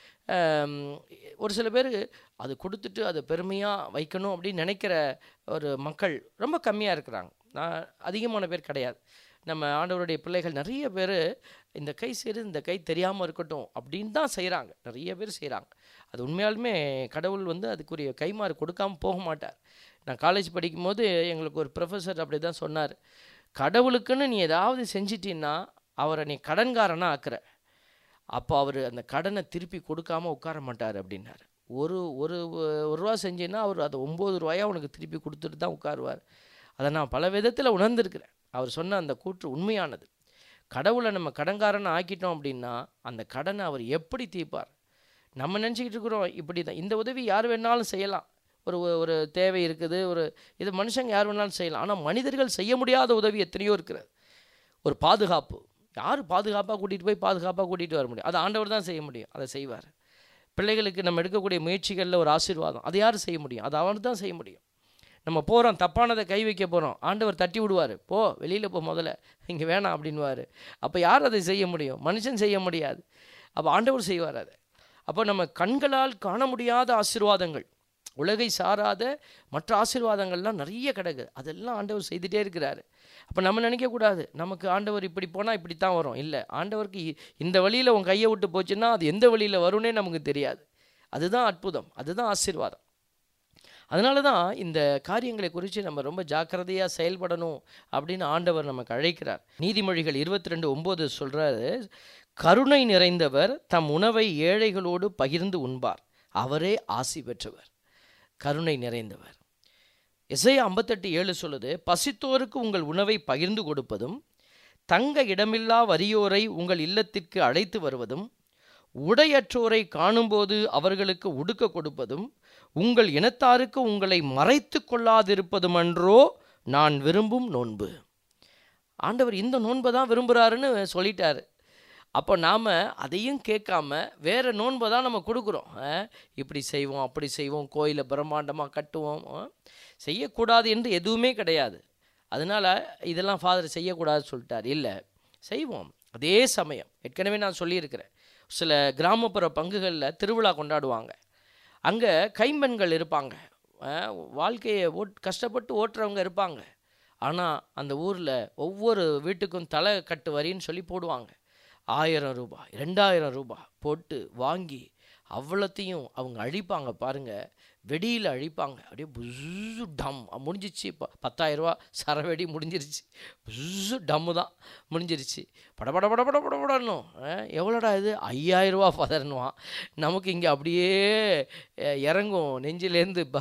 ஆம், ஒரு சில பேர் அது கொடுத்துட்டு அதை பெருமையாக வைக்கணும் அப்படின்னு நினைக்கிற ஒரு மக்கள் ரொம்ப கம்மியாக இருக்கிறாங்க நான் அதிகமான பேர் கிடையாது நம்ம ஆண்டவருடைய பிள்ளைகள் நிறைய பேர் இந்த கை சரி இந்த கை தெரியாமல் இருக்கட்டும் அப்படின்னு தான் செய்கிறாங்க நிறைய பேர் செய்கிறாங்க அது உண்மையாலுமே கடவுள் வந்து அதுக்குரிய கைமாறு கொடுக்காம போக மாட்டார் நான் காலேஜ் படிக்கும்போது எங்களுக்கு ஒரு ப்ரொஃபஸர் அப்படி தான் சொன்னார் கடவுளுக்குன்னு நீ ஏதாவது செஞ்சிட்டீன்னா அவரை நீ கடன்காரனாக ஆக்குற அப்போ அவர் அந்த கடனை திருப்பி கொடுக்காம உட்கார மாட்டார் அப்படின்னாரு ஒரு ஒரு ஒரு ரூபா செஞ்சேன்னா அவர் அதை ஒம்பது ரூபாயா உனக்கு திருப்பி கொடுத்துட்டு தான் உட்காருவார் அதை நான் பல விதத்தில் உணர்ந்திருக்கிறேன் அவர் சொன்ன அந்த கூற்று உண்மையானது கடவுளை நம்ம கடன்காரனை ஆக்கிட்டோம் அப்படின்னா அந்த கடனை அவர் எப்படி தீர்ப்பார் நம்ம நினச்சிக்கிட்டு இருக்கிறோம் இப்படி தான் இந்த உதவி யார் வேணாலும் செய்யலாம் ஒரு ஒரு தேவை இருக்குது ஒரு இது மனுஷங்க யார் வேணாலும் செய்யலாம் ஆனால் மனிதர்கள் செய்ய முடியாத உதவி எத்தனையோ இருக்கிறது ஒரு பாதுகாப்பு யார் பாதுகாப்பாக கூட்டிகிட்டு போய் பாதுகாப்பாக கூட்டிகிட்டு வர முடியும் அது ஆண்டவர் தான் செய்ய முடியும் அதை செய்வார் பிள்ளைகளுக்கு நம்ம எடுக்கக்கூடிய முயற்சிகளில் ஒரு ஆசீர்வாதம் அதை யார் செய்ய முடியும் அது அவர் தான் செய்ய முடியும் நம்ம போகிறோம் தப்பானதை கை வைக்க போகிறோம் ஆண்டவர் தட்டி விடுவார் போ வெளியில் போ முதல்ல இங்கே வேணாம் அப்படின்வார் அப்போ யார் அதை செய்ய முடியும் மனுஷன் செய்ய முடியாது அப்போ ஆண்டவர் செய்வார் அதை அப்போ நம்ம கண்களால் காண முடியாத ஆசீர்வாதங்கள் உலகை சாராத மற்ற ஆசீர்வாதங்கள்லாம் நிறைய கிடக்குது அதெல்லாம் ஆண்டவர் செய்துட்டே இருக்கிறாரு அப்போ நம்ம நினைக்கக்கூடாது நமக்கு ஆண்டவர் இப்படி போனால் இப்படி தான் வரும் இல்லை ஆண்டவருக்கு இ- இந்த வழியில் உன் கையை விட்டு போச்சுன்னா அது எந்த வழியில் வரும்னே நமக்கு தெரியாது அதுதான் அற்புதம் அதுதான் ஆசீர்வாதம் அதனால தான் இந்த காரியங்களை குறித்து நம்ம ரொம்ப ஜாக்கிரதையாக செயல்படணும் அப்படின்னு ஆண்டவர் நமக்கு அழைக்கிறார் நீதிமொழிகள் இருபத்தி ரெண்டு ஒம்பது சொல்கிறாரு கருணை நிறைந்தவர் தம் உணவை ஏழைகளோடு பகிர்ந்து உண்பார் அவரே ஆசி பெற்றவர் கருணை நிறைந்தவர் இசையா ஐம்பத்தெட்டு ஏழு சொல்லுது பசித்தோருக்கு உங்கள் உணவை பகிர்ந்து கொடுப்பதும் தங்க இடமில்லா வறியோரை உங்கள் இல்லத்திற்கு அழைத்து வருவதும் உடையற்றோரை காணும்போது அவர்களுக்கு உடுக்க கொடுப்பதும் உங்கள் இனத்தாருக்கு உங்களை மறைத்து கொள்ளாதிருப்பதுமன்றோ நான் விரும்பும் நோன்பு ஆண்டவர் இந்த நோன்பை தான் விரும்புகிறாருன்னு சொல்லிட்டாரு அப்போ நாம் அதையும் கேட்காம வேறு நோன்பை தான் நம்ம கொடுக்குறோம் அஹ், இப்படி செய்வோம் அப்படி செய்வோம் கோயிலை பிரம்மாண்டமாக கட்டுவோம் அஹ். செய்யக்கூடாது என்று எதுவுமே கிடையாது அதனால் இதெல்லாம் ஃபாதர் செய்யக்கூடாதுன்னு சொல்லிட்டார் இல்லை செய்வோம் அதே சமயம் ஏற்கனவே நான் சொல்லியிருக்கிறேன் சில கிராமப்புற பங்குகளில் திருவிழா கொண்டாடுவாங்க அங்கே கைம்பெண்கள் இருப்பாங்க அஹ், வாழ்க்கையை ஓட் கஷ்டப்பட்டு ஓட்டுறவங்க இருப்பாங்க ஆனால் அந்த ஊரில் ஒவ்வொரு வீட்டுக்கும் தலை கட்டு வரின்னு சொல்லி போடுவாங்க ஆயிரம் ரூபாய் ரெண்டாயிரம் ரூபாய் போட்டு வாங்கி அவ்வளோத்தையும் அவங்க அழிப்பாங்க பாருங்க வெடியில் அழிப்பாங்க அப்படியே புஸ்ஸு டம் முடிஞ்சிச்சு இப்போ பத்தாயிரரூபா சரவெடி முடிஞ்சிருச்சு புஸ்ஸு டம்மு தான் முடிஞ்சிருச்சு பட பட பட பட பட படணும் எவ்வளோடா இது ஐயாயிரரூபா பதறணுவான் நமக்கு இங்கே அப்படியே அஹ், இறங்கும் நெஞ்சிலேருந்து ப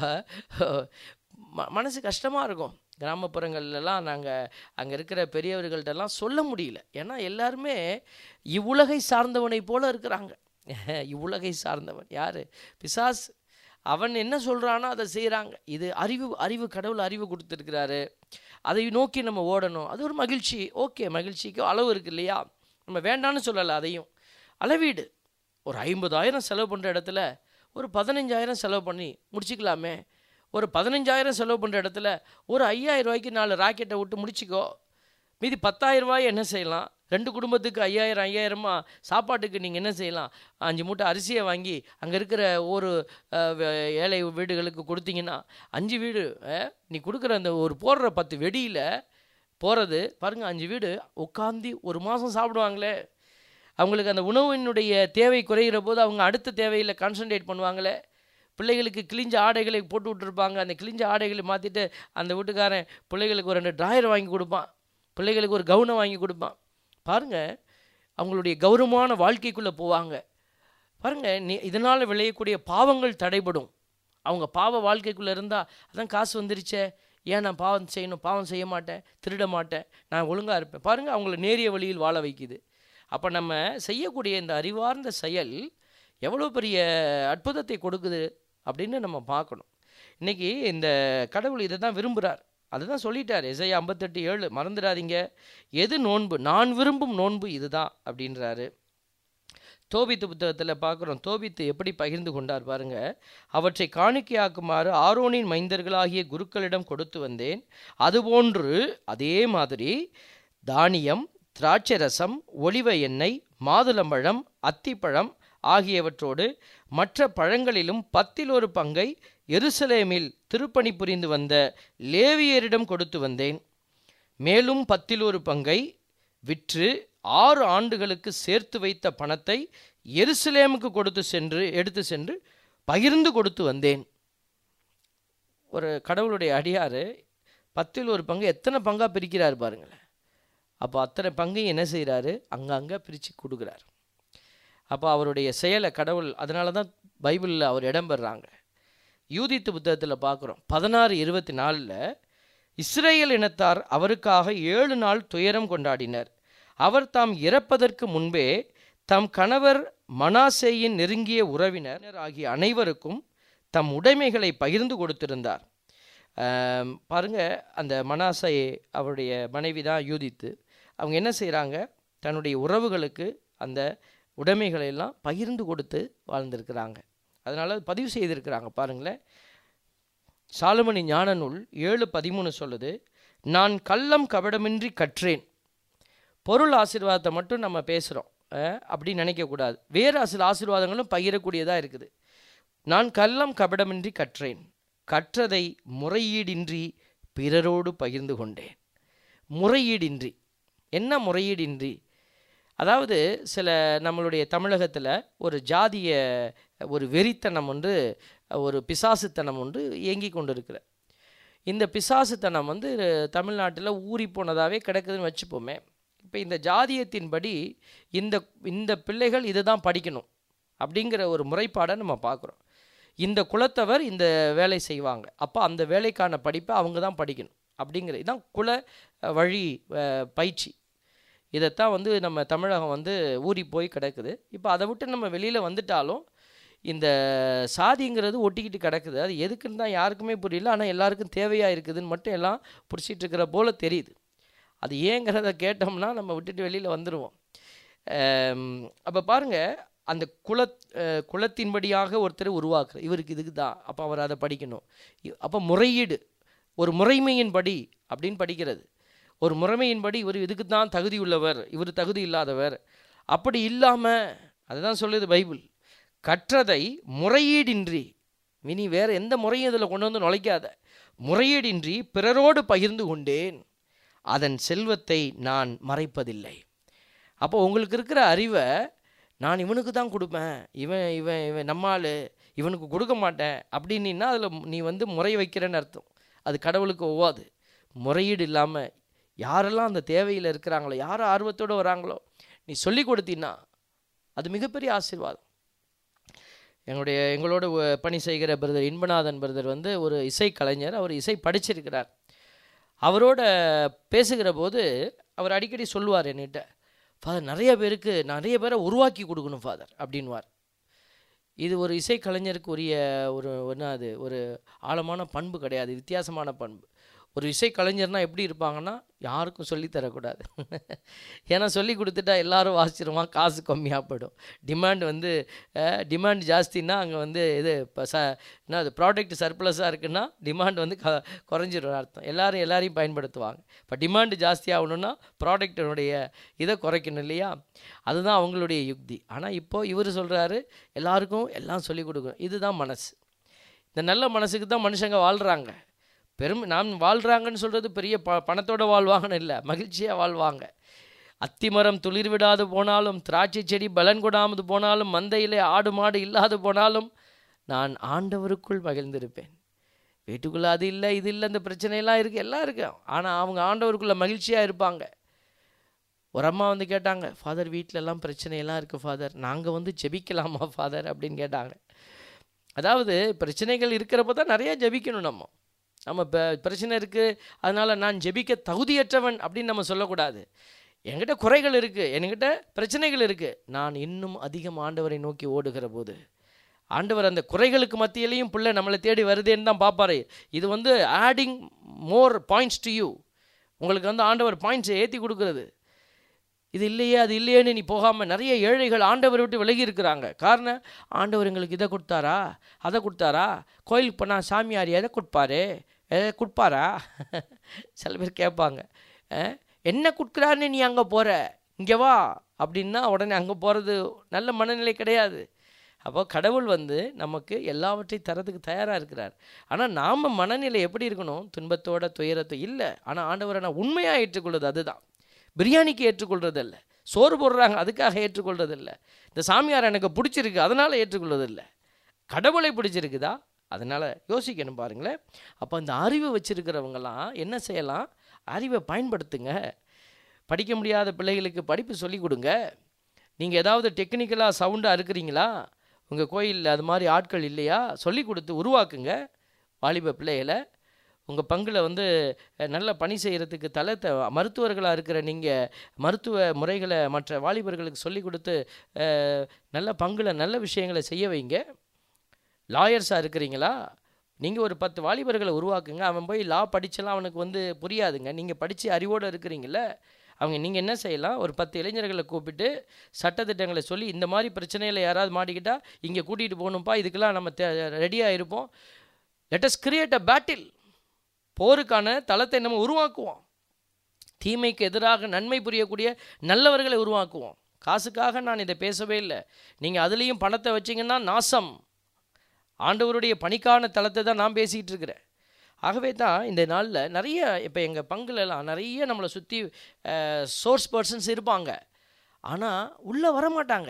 ம- மனசு கஷ்டமாக இருக்கும் கிராமப்புறங்கள்லாம் நாங்கள் அங்கே இருக்கிற பெரியவர்கள்ட்டெல்லாம் சொல்ல முடியல ஏன்னா எல்லாருமே இவ்வுலகை சார்ந்தவனை போல இருக்கிறாங்க இவ்வுலகை சார்ந்தவன் யார் பிசாஸ் அவன் என்ன சொல்கிறானோ அதை செய்கிறாங்க இது அறிவு அறிவு கடவுள் அறிவு கொடுத்துருக்கிறாரு அதை நோக்கி நம்ம ஓடணும் அது ஒரு மகிழ்ச்சி ஓகே மகிழ்ச்சிக்கு அளவு இருக்கு இல்லையா நம்ம வேண்டான்னு சொல்லலை அதையும் அளவீடு ஒரு ஐம்பதாயிரம் செலவு பண்ணுற இடத்துல ஒரு பதினஞ்சாயிரம் செலவு பண்ணி முடிச்சுக்கலாமே ஒரு பதினஞ்சாயிரம் செலவு பண்ணுற இடத்துல ஒரு ஐயாயிரம் ரூபாய்க்கு நாலு ராக்கெட்டை விட்டு முடிச்சுக்கோ மீதி பத்தாயிரம் ரூபாய் என்ன செய்யலாம் ரெண்டு குடும்பத்துக்கு ஐயாயிரம் ஐயாயிரமா சாப்பாட்டுக்கு நீங்கள் என்ன செய்யலாம் அஞ்சு மூட்டை அரிசியை வாங்கி அங்கே இருக்கிற ஒரு அஹ், வே- ஏழை வீடுகளுக்கு கொடுத்தீங்கன்னா அஞ்சு வீடு அஹ், நீ கொடுக்குற அந்த ஒரு போடுற பத்து வெடியில் போகிறது பாருங்கள் அஞ்சு வீடு உட்காந்து ஒரு மாதம் சாப்பிடுவாங்களே அவங்களுக்கு அந்த உணவினுடைய தேவை குறைகிற போது அவங்க அடுத்த தேவையில் கான்சன்ட்ரேட் பண்ணுவாங்களே பிள்ளைகளுக்கு கிழிஞ்ச ஆடைகளை போட்டு விட்டுருப்பாங்க அந்த கிழிஞ்ச ஆடைகளை மாற்றிட்டு அந்த வீட்டுக்காரன் பிள்ளைகளுக்கு ஒரு ரெண்டு ட்ராயர் வாங்கி கொடுப்பான் பிள்ளைகளுக்கு ஒரு கவுனை வாங்கி கொடுப்பான் பாருங்கள் அவங்களுடைய கௌரவமான வாழ்க்கைக்குள்ளே போவாங்க பாருங்கள் நீ இதனால் விளையக்கூடிய பாவங்கள் தடைபடும் அவங்க பாவ வாழ்க்கைக்குள்ளே இருந்தால் அதான் காசு வந்துருச்சே ஏன் நான் பாவம் செய்யணும் பாவம் செய்ய மாட்டேன் திருட மாட்டேன் நான் ஒழுங்காக இருப்பேன் பாருங்கள் அவங்கள நேரிய வழியில் வாழ வைக்குது அப்போ நம்ம செய்யக்கூடிய இந்த அறிவார்ந்த செயல் எவ்வளோ பெரிய அற்புதத்தை கொடுக்குது அப்படின்னு நம்ம பார்க்கணும் இன்னைக்கு இந்த கடவுள் இதை தான் விரும்புகிறார் அதுதான் சொல்லிட்டார் எசையா ஐம்பத்தெட்டு ஏழு மறந்துடாதீங்க எது நோன்பு நான் விரும்பும் நோன்பு இதுதான் அப்படின்றாரு தோபித்து புத்தகத்தில் பார்க்குறோம் தோபித்து எப்படி பகிர்ந்து கொண்டார் பாருங்க அவற்றை காணிக்கையாக்குமாறு ஆரோனின் மைந்தர்களாகிய குருக்களிடம் கொடுத்து வந்தேன் அதுபோன்று அதே மாதிரி தானியம் திராட்சை ரசம் ஒளிவ எண்ணெய் மாதுளம்பழம் அத்திப்பழம் ஆகியவற்றோடு மற்ற பழங்களிலும் பத்தில் ஒரு பங்கை எருசலேமில் திருப்பணி புரிந்து வந்த லேவியரிடம் கொடுத்து வந்தேன் மேலும் பத்தில் ஒரு பங்கை விற்று ஆறு ஆண்டுகளுக்கு சேர்த்து வைத்த பணத்தை எருசலேமுக்கு கொடுத்து சென்று எடுத்து சென்று பகிர்ந்து கொடுத்து வந்தேன் ஒரு கடவுளுடைய அடியார் பத்தில் ஒரு பங்கு எத்தனை பங்காக பிரிக்கிறார் பாருங்களேன் அப்போ அத்தனை பங்கையும் என்ன செய்கிறாரு அங்கங்கே பிரித்து கொடுக்குறார் அப்போ அவருடைய செயலை கடவுள் அதனால தான் பைபிளில் அவர் இடம் பெறுறாங்க யூதித்து புத்தகத்தில் பார்க்குறோம் பதினாறு இருபத்தி நாலில் இஸ்ரேல் இனத்தார் அவருக்காக ஏழு நாள் துயரம் கொண்டாடினர் அவர் தாம் இறப்பதற்கு முன்பே தம் கணவர் மனாசேயின் நெருங்கிய உறவினர் ஆகிய அனைவருக்கும் தம் உடைமைகளை பகிர்ந்து கொடுத்திருந்தார் ஆம், பாருங்க அந்த மனாசே அவருடைய மனைவி தான் யூதித்து அவங்க என்ன செய்கிறாங்க தன்னுடைய உறவுகளுக்கு அந்த உடைமைகளை எல்லாம் பகிர்ந்து கொடுத்து வாழ்ந்திருக்கிறாங்க அதனால் பதிவு செய்திருக்கிறாங்க பாருங்களேன் சாலமணி ஞான நூல் ஏழு பதிமூணு சொல்லுது நான் கள்ளம் கபடமின்றி கற்றேன் பொருள் ஆசீர்வாதத்தை மட்டும் நம்ம பேசுகிறோம் அப்படி நினைக்கக்கூடாது வேறு சில ஆசீர்வாதங்களும் பகிரக்கூடியதாக இருக்குது நான் கள்ளம் கபடமின்றி கற்றேன் கற்றதை முறையீடின்றி பிறரோடு பகிர்ந்து கொண்டேன் முறையீடின்றி என்ன முறையீடின்றி அதாவது சில நம்மளுடைய தமிழகத்தில் ஒரு ஜாதிய ஒரு வெறித்தனம் ஒன்று ஒரு பிசாசுத்தனம் ஒன்று இயங்கி கொண்டு இருக்கிற இந்த பிசாசுத்தனம் வந்து தமிழ்நாட்டில் ஊறி போனதாகவே கிடக்குதுன்னு வச்சுப்போமே இப்போ இந்த ஜாதியத்தின்படி இந்த இந்த பிள்ளைகள் இதை தான் படிக்கணும் அப்படிங்கிற ஒரு முறைப்பாடை நம்ம பார்க்குறோம் இந்த குலத்தவர் இந்த வேலை செய்வாங்க அப்போ அந்த வேலைக்கான படிப்பை அவங்க தான் படிக்கணும் அப்படிங்கிற இதான் குல அஹ், வழி அஹ், பயிற்சி இதைத்தான் வந்து நம்ம தமிழகம் வந்து ஊறி போய் கிடக்குது இப்போ அதை விட்டு நம்ம வெளியில் வந்துட்டாலும் இந்த சாதிங்கிறது ஒட்டிக்கிட்டு கிடக்குது அது எதுக்குன்னு தான் யாருக்குமே புரியல ஆனால் எல்லாருக்கும் தேவையாக இருக்குதுன்னு மட்டும் எல்லாம் பிடிச்சிட்டு இருக்கிற போல தெரியுது அது ஏங்கிறத கேட்டோம்னா நம்ம விட்டுட்டு வெளியில் வந்துடுவோம் அப்போ பாருங்கள் அந்த குல அஹ், குலத்தின்படியாக ஒருத்தர் உருவாக்குற இவருக்கு இதுக்கு தான் அப்போ அவர் அதை படிக்கணும் இ- அப்போ முறையீடு ஒரு முறைமையின்படி அப்படின்னு படிக்கிறது ஒரு முறைமையின்படி இவர் இதுக்கு தான் தகுதி உள்ளவர் இவர் தகுதி இல்லாதவர் அப்படி இல்லாமல் அதுதான் சொல்லுது பைபிள் கற்றதை முறையீடின்றி இனி வேறு எந்த முறையும் இதில் கொண்டு வந்து நுழைக்காத முறையீடின்றி பிறரோடு பகிர்ந்து கொண்டேன் அதன் செல்வத்தை நான் மறைப்பதில்லை அப்போ உங்களுக்கு இருக்கிற அறிவை நான் இவனுக்கு தான் கொடுப்பேன் இவன் இவன் இவன் நம்மாள் இவனுக்கு கொடுக்க மாட்டேன் அப்படின்னா அதில் நீ வந்து முறை வைக்கிறேன்னு அர்த்தம் அது கடவுளுக்கு ஒவ்வாது முறையீடு இல்லாமல் யாரெல்லாம் அந்த தேவையில் இருக்கிறாங்களோ யார் ஆர்வத்தோடு வராங்களோ நீ சொல்லி கொடுத்தீன்னா அது மிகப்பெரிய ஆசீர்வாதம் எங்களுடைய எங்களோட வ- பணி செய்கிற பிரதர் இன்பநாதன் பிரதர் வந்து ஒரு இசை கலைஞர் அவர் இசை படிச்சிருக்கிறார் அவரோட பேசுகிற போது அவர் அடிக்கடி சொல்லுவார் என்கிட்ட ஃபாதர் நிறைய பேருக்கு நிறைய பேரை உருவாக்கி கொடுக்கணும் ஃபாதர் அப்படின்வார் இது ஒரு இசை கலைஞருக்கு உரிய ஒரு என்ன அது ஒரு ஆழமான பண்பு கிடையாது வித்தியாசமான பண்பு ஒரு இசை கலைஞர்னா எப்படி இருப்பாங்கன்னா யாருக்கும் சொல்லித் தரக்கூடாது ஏன்னா சொல்லி கொடுத்துட்டா எல்லாரும் வாசிச்சிருவான் காசு கம்மியாக போயிடும் டிமாண்ட் வந்து டிமாண்ட் ஜாஸ்தின்னா அங்கே வந்து இது இப்போ ச என்ன அது ப்ராடக்ட் சர்ப்ளஸாக இருக்குன்னா டிமாண்ட் வந்து க குறைஞ்சிரும் அர்த்தம் எல்லாரும் எல்லாரையும் பயன்படுத்துவாங்க இப்போ டிமாண்டு ஜாஸ்தி ஆகணும்னா ப்ராடக்டினுடைய இதை குறைக்கணும் இல்லையா அதுதான் அவங்களுடைய யுக்தி ஆனால் இப்போது இவர் சொல்கிறாரு எல்லாருக்கும் எல்லாம் சொல்லிக் கொடுக்கணும் இதுதான் மனசு இந்த நல்ல மனசுக்கு தான் மனுஷங்க வாழ்கிறாங்க பெருமை நாம் வாழ்கிறாங்கன்னு சொல்கிறது பெரிய ப பணத்தோட வாழ்வாங்கன்னு இல்லை மகிழ்ச்சியாக வாழ்வாங்க அத்திமரம் துளிர் விடாது போனாலும் திராட்சை செடி பலன் கொடாமது போனாலும் மந்தையிலே ஆடு மாடு இல்லாது போனாலும் நான் ஆண்டவருக்குள் மகிழ்ந்திருப்பேன் வீட்டுக்குள்ளே அது இல்லை இது இல்லை இந்த பிரச்சனையெல்லாம் இருக்குது எல்லாம் இருக்கு ஆனால் அவங்க ஆண்டவருக்குள்ளே மகிழ்ச்சியாக இருப்பாங்க ஒரு அம்மா வந்து கேட்டாங்க ஃபாதர் வீட்டில எல்லாம் பிரச்சனையெல்லாம் இருக்குது ஃபாதர் நாங்கள் வந்து ஜெபிக்கலாமா ஃபாதர் அப்படின்னு கேட்டாங்க அதாவது பிரச்சனைகள் இருக்கிறப்ப தான் நிறையா ஜெபிக்கணும் நம்ம நம்ம இப்போ பிரச்சனை இருக்குது அதனால் நான் ஜெபிக்க தகுதியற்றவன் அப்படின்னு நம்ம சொல்லக்கூடாது என்கிட்ட குறைகள் இருக்குது என்கிட்ட பிரச்சனைகள் இருக்குது நான் இன்னும் அதிகம் ஆண்டவரை நோக்கி ஓடுகிற போது ஆண்டவர் அந்த குறைகளுக்கு மத்தியிலையும் பிள்ளை நம்மளை தேடி வருதேன்னு தான் பார்ப்பாரு இது வந்து adding more points to you உங்களுக்கு வந்து ஆண்டவர் பாயிண்ட்ஸை ஏற்றி கொடுக்குறது இது இல்லையே அது இல்லையேன்னு நீ போகாமல் நிறைய ஏழைகள் ஆண்டவரை விட்டு விலகி இருக்கிறாங்க காரணம் ஆண்டவர் எங்களுக்கு இதை கொடுத்தாரா அதை கொடுத்தாரா கோயிலுக்கு போனால் சாமியார் எதை கொடுப்பாரு எதை கொடுப்பாரா சில பேர் கேட்பாங்க அஹ், என்ன கொடுக்குறாருன்னு நீ அங்கே போகிற இங்கே வா அப்படின்னா உடனே அங்கே போகிறது நல்ல மனநிலை கிடையாது அப்போ கடவுள் வந்து நமக்கு எல்லாவற்றையும் தரதுக்கு தயாராக இருக்கிறார் ஆனால் நாம் மனநிலை எப்படி இருக்கணும் துன்பத்தோட துயரத்தை இல்லை ஆனால் ஆண்டவரை நான் உண்மையாக ஏற்றுக்கொள்வது அதுதான் பிரியாணிக்கு ஏற்றுக்கொள்றதில்ல சோறு போடுறாங்க அதுக்காக ஏற்றுக்கொள்றதில்ல இந்த சாமியார் எனக்கு பிடிச்சிருக்கு அதனால் ஏற்றுக்கொள்வதில்ல கடவுளை பிடிச்சிருக்குதா அதனால் யோசிக்கணும் பாருங்களேன் அப்போ இந்த அறிவு வச்சிருக்கிறவங்கலாம் என்ன செய்யலாம் அறிவை பயன்படுத்துங்க படிக்க முடியாத பிள்ளைகளுக்கு படிப்பு சொல்லிக் கொடுங்க நீங்கள் ஏதாவது டெக்னிக்கலாக சவுண்டாக இருக்கிறீங்களா உங்கள் கோயிலில் அது மாதிரி ஆட்கள் இல்லையா சொல்லி கொடுத்து உருவாக்குங்க வாலிப பிள்ளைகளை உங்கள் பங்கில் வந்து அஹ், நல்ல பணி செய்கிறதுக்கு தலை த மருத்துவர்களாக இருக்கிற நீங்கள் மருத்துவ முறைகளை மற்ற வாலிபர்களுக்கு சொல்லி கொடுத்து அஹ், நல்ல பங்கில் நல்ல விஷயங்களை செய்ய வைங்க லாயர்ஸாக இருக்கிறீங்களா நீங்கள் ஒரு பத்து வாலிபர்களை உருவாக்குங்க அவன் போய் லா படிச்செல்லாம் அவனுக்கு வந்து புரியாதுங்க நீங்கள் படித்து அறிவோடு இருக்கிறீங்கள அவங்க நீங்கள் என்ன செய்யலாம் ஒரு பத்து இளைஞர்களை கூப்பிட்டு சட்டத்திட்டங்களை சொல்லி இந்த மாதிரி பிரச்சனையில் யாராவது மாட்டிக்கிட்டா இங்கே கூட்டிகிட்டு போகணும்ப்பா இதுக்கெல்லாம் நம்ம ரெடியாக இருப்போம் லெட்டஸ் கிரியேட் அ பேட்டில் போருக்கான தளத்தை நம்ம உருவாக்குவோம் தீமைக்கு எதிராக நன்மை புரியக்கூடிய நல்லவர்களை உருவாக்குவோம் காசுக்காக நான் இதை பேசவே இல்லை நீங்கள் அதுலேயும் பணத்தை வச்சீங்கன்னா நாசம் ஆண்டவருடைய பணிக்கான தளத்தை தான் நான் பேசிக்கிட்டு இருக்கிறேன் ஆகவே தான் இந்த நாளில் நிறைய இப்போ எங்கள் பங்குலலாம் நிறைய நம்மளை சுற்றி சோர்ஸ் பர்சன்ஸ் இருப்பாங்க ஆனால் உள்ளே வரமாட்டாங்க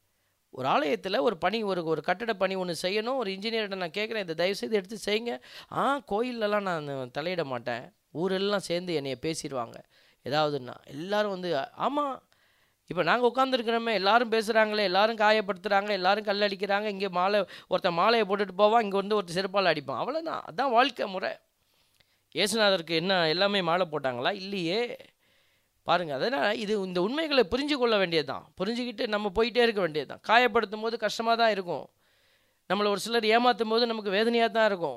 ஒரு ஆலயத்தில் ஒரு பணி ஒரு ஒரு கட்டட பணி ஒன்று செய்யணும் ஒரு இன்ஜினியர்கிட்ட நான் கேட்குறேன் இதை தயவுசெய்து எடுத்து செய்யுங்க ஆ கோயிலெலாம் நான் தலையிட மாட்டேன் ஊரெல்லாம் சேர்ந்து என்னைய பேசிடுவாங்க ஏதாவதுன்னா எல்லாரும் வந்து ஆமாம் இப்போ நாங்கள் உட்காந்துருக்கிறோமே எல்லாரும் பேசுகிறாங்களே எல்லாரும் காயப்படுத்துகிறாங்க எல்லாரும் கல் அடிக்கிறாங்க இங்கே மாலை ஒருத்தன் மாலையை போட்டுட்டு போவான் இங்கே வந்து ஒருத்தர் செருப்பால் அடிப்பான் அவ்வளோதான் அதான் வாழ்க்கை முறை இயேசுநாதருக்கு என்ன எல்லாமே மாலை போட்டாங்களா இல்லையே பாருங்கள் அதனால் இது இந்த உண்மைகளை புரிஞ்சு கொள்ள வேண்டியது தான் புரிஞ்சுக்கிட்டு நம்ம போயிட்டே இருக்க வேண்டியது தான் காயப்படுத்தும் போது கஷ்டமாக தான் இருக்கும் நம்மளை ஒரு சிலர் ஏமாற்றும் போது நமக்கு வேதனையாக தான் இருக்கும்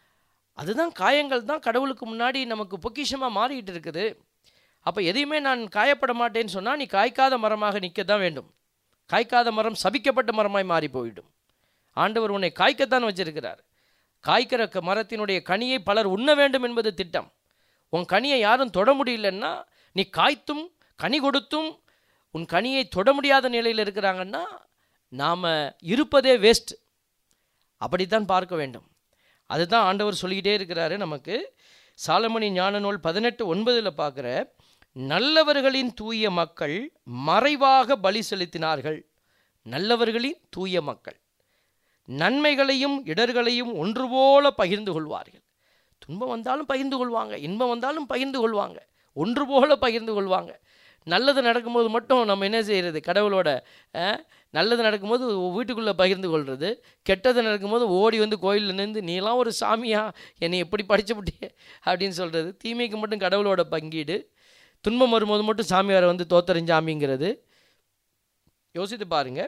அதுதான் காயங்கள் தான் கடவுளுக்கு முன்னாடி நமக்கு பொக்கிஷமாக மாறிக்கிட்டு இருக்குது அப்போ எதையுமே நான் காயப்பட மாட்டேன்னு சொன்னால் நீ காய்க்காத மரமாக நிற்க தான் வேண்டும் காய்க்காத மரம் சபிக்கப்பட்ட மரமாய் மாறி போயிடும் ஆண்டவர் உன்னை காய்க்கத்தான் வச்சிருக்கிறார் காய்க்கிற க- மரத்தினுடைய கனியை பலர் உண்ண வேண்டும் என்பது திட்டம் உன் கனியை யாரும் தொட முடியலன்னா நீ காய்த்தும் கனி கொடுத்தும் உன் கனியை தொட முடியாத நிலையில் இருக்கிறாங்கன்னா நாம் இருப்பதே வேஸ்ட் அப்படித்தான் பார்க்க வேண்டும் அதுதான் ஆண்டவர் சொல்லிக்கிட்டே இருக்கிறாரு நமக்கு சாலமணி ஞான நூல் பதினெட்டு ஒன்பதில் பார்க்குற நல்லவர்களின் தூய மக்கள் மறைவாக பலி செலுத்தினார்கள் நல்லவர்களின் தூய மக்கள் நன்மைகளையும் இடர்களையும் ஒன்று போல பகிர்ந்து கொள்வார்கள் துன்பம் வந்தாலும் பகிர்ந்து கொள்வாங்க இன்பம் வந்தாலும் பகிர்ந்து கொள்வாங்க ஒன்று போல பகிர்ந்து கொள்வாங்க நல்லது நடக்கும்போது மட்டும் நம்ம என்ன செய்கிறது கடவுளோட அஹ், நல்லது நடக்கும்போது வீட்டுக்குள்ளே பகிர்ந்து கொள்வது கெட்டது நடக்கும்போது ஓடி வந்து கோயிலில் நின்று நீலாம் ஒரு சாமியா என்னை எப்படி படிச்சு விட்டியே அப்படின்னு சொல்கிறது தீமைக்கு மட்டும் கடவுளோட பங்கீடு துன்பம் வரும்போது மட்டும் சாமியாரை வந்து தோத்தறிஞ்சாமிங்கிறது யோசித்து பாருங்க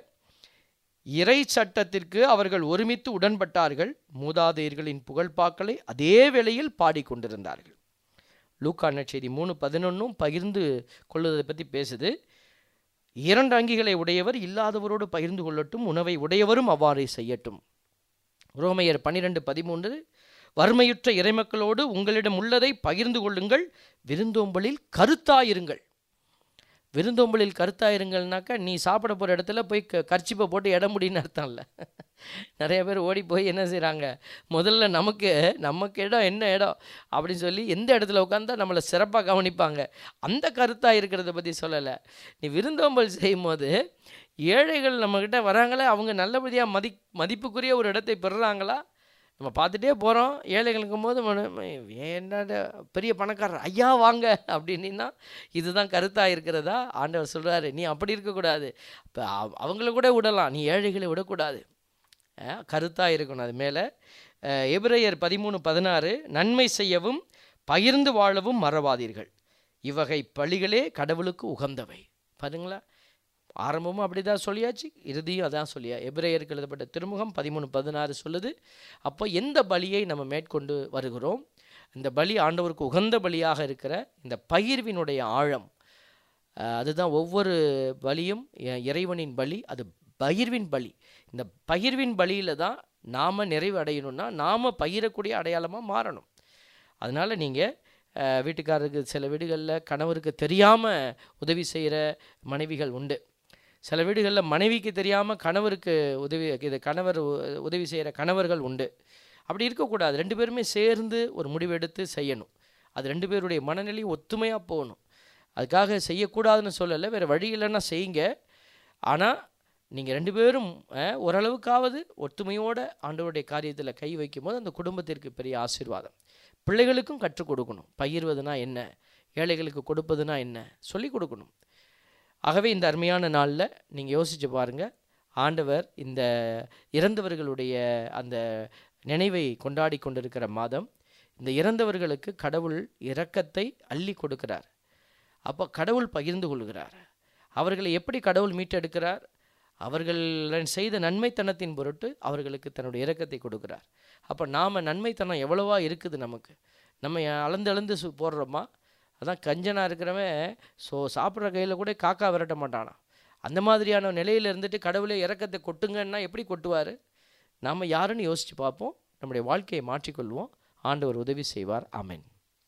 இறை சட்டத்திற்கு அவர்கள் ஒருமித்து உடன்பட்டார்கள் மூதாதையர்களின் புகழ்பாக்களை அதே வேளையில் பாடிக்கொண்டிருந்தார்கள் லூக்கா நற்செய்தி மூணு பதினொன்றும் பகிர்ந்து கொள்வதை பற்றி பேசுது இரண்டு அங்கிகளை உடையவர் இல்லாதவரோடு பகிர்ந்து கொள்ளட்டும் உணவை உடையவரும் அவ்வாறே செய்யட்டும் ரோமையர் பன்னிரெண்டு பதிமூன்று வறுமையுற்ற இறைமக்களோடு உங்களிடம் உள்ளதை பகிர்ந்து கொள்ளுங்கள் விருந்தோம்பலில் கருத்தாயிருங்கள் விருந்தோம்பலில் கருத்தாயிருங்கள்னாக்கா நீ சாப்பிட போகிற இடத்துல போய் க கர்ச்சிப்பை போட்டு இடம் முடின்னு அர்த்தம் இல்லை நிறைய பேர் ஓடி போய் என்ன செய்கிறாங்க முதல்ல நமக்கு நமக்கு இடம் என்ன இடம் அப்படின்னு சொல்லி எந்த இடத்துல உட்காந்தா நம்மளை சிறப்பாக கவனிப்பாங்க அந்த கருத்தாக இருக்கிறத பற்றி சொல்லலை நீ விருந்தோம்பல் செய்யும்போது ஏழைகள் நம்மக்கிட்ட வராங்களே அவங்க நல்லபடியாக மதி மதிப்புக்குரிய ஒரு இடத்தை பெறுறாங்களா நம்ம பார்த்துட்டே போகிறோம் ஏழைகளுக்கும் போது என்னடா பெரிய பணக்காரர் ஐயா வாங்க அப்படின்னா இதுதான் கருத்தாக இருக்கிறதா ஆண்டவர் சொல்கிறாரு நீ அப்படி இருக்கக்கூடாது இப்போ அவங்கள கூட விடலாம் நீ ஏழைகளை விடக்கூடாது கருத்தாக இருக்கணும் அது மேலே எபிரேயர் பதிமூணு பதினாறு நன்மை செய்யவும் பகிர்ந்து வாழவும் மறவாதீர்கள் இவ்வகை பழிகளே கடவுளுக்கு உகந்தவை பாருங்களா ஆரம்பமும் அப்படி தான் சொல்லியாச்சு இறுதியும் அதான் சொல்லியா எபிரேயருக்கு எழுதப்பட்ட திருமுகம் பதிமூணு பதினாறு சொல்லுது அப்போ எந்த பலியை நம்ம மேற்கொண்டு வருகிறோம் இந்த பலி ஆண்டவருக்கு உகந்த பலியாக இருக்கிற இந்த பகிர்வினுடைய ஆழம் அஹ், அதுதான் ஒவ்வொரு பலியும் இ- இறைவனின் பலி அது பகிர்வின் பலி இந்த பகிர்வின் பலியில் தான் நாம் நிறைவு அடையணும்னா நாம் பகிரக்கூடிய அடையாளமாக மாறணும் அதனால் நீங்கள் வீட்டுக்காரருக்கு சில வீடுகளில் கணவருக்கு தெரியாமல் உதவி செய்கிற மனைவிகள் உண்டு சில வீடுகளில் மனைவிக்கு தெரியாமல் கணவருக்கு உதவி இது கணவர் உ- உதவி செய்கிற கணவர்கள் உண்டு அப்படி இருக்கக்கூடாது ரெண்டு பேருமே சேர்ந்து ஒரு முடிவெடுத்து செய்யணும் அது ரெண்டு பேருடைய மனநிலை ஒத்துமையாக போகணும் அதுக்காக செய்யக்கூடாதுன்னு சொல்லலை வேறு வழி இல்லைன்னா செய்யுங்க ஆனால் நீங்கள் ரெண்டு பேரும் அஹ், ஓரளவுக்காவது ஒத்துமையோட ஆண்டவருடைய காரியத்தில் கை வைக்கும்போது அந்த குடும்பத்திற்கு பெரிய ஆசீர்வாதம் பிள்ளைகளுக்கும் கற்றுக் கொடுக்கணும் பகிர்வதுனா என்ன ஏழைகளுக்கு கொடுப்பதுனா என்ன சொல்லிக் கொடுக்கணும் ஆகவே இந்த அருமையான நாளில் நீங்கள் யோசிச்சு பாருங்கள் ஆண்டவர் இந்த இறந்தவர்களுடைய அந்த நினைவை கொண்டாடி கொண்டிருக்கிற மாதம் இந்த இறந்தவர்களுக்கு கடவுள் இரக்கத்தை அள்ளி கொடுக்கிறார் அப்போ கடவுள் பகிர்ந்து கொள்கிறார் அவர்களை எப்படி கடவுள் மீட்டெடுக்கிறார் அவர்கள் செய்த நன்மைத்தனத்தின் பொருட்டு அவர்களுக்கு தன்னுடைய இரக்கத்தை கொடுக்கிறார் அப்போ நாம் நன்மைத்தனம் எவ்வளவா இருக்குது நமக்கு நம்ம அளந்து அளந்து சு போடுறோமா அதான் கஞ்சனாக இருக்கிறவன் ஸோ சாப்பிட்ற கையில் கூட காக்கா விரட்ட மாட்டானா அந்த மாதிரியான நிலையில் இருந்துட்டு கடவுளே இறக்கத்தை கொட்டுங்கன்னா எப்படி கொட்டுவார் நாம் யாருன்னு யோசித்து பார்ப்போம் நம்முடைய வாழ்க்கையை மாற்றிக்கொள்வோம் ஆண்டவர் உதவி செய்வார் ஆமென்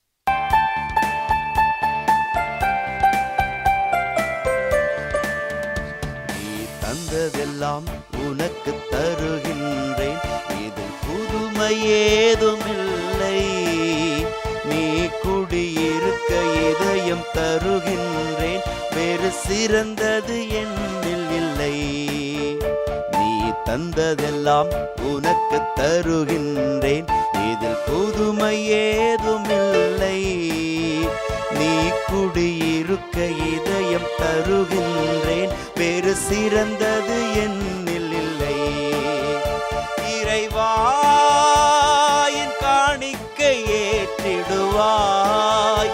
நீ தந்ததெல்லாம் உனக்கு தருகின்றேன் இதில் புதுமை ஏதுமில்லை நீ குடியிருக்க இதயம் தருகின்றேன் வேறு சிறந்தது என்னில் இல்லை நீ தந்ததெல்லாம் உனக்கு தருகின்றேன் இதில் புதுமை ஏதுமில்லை நீ குடியிருக்க இதயம் தருகின்றேன் வேறு சிறந்தது என்னில் இல்லை இறைவாயின் காணிக்கை ஏற்றிடுவாய்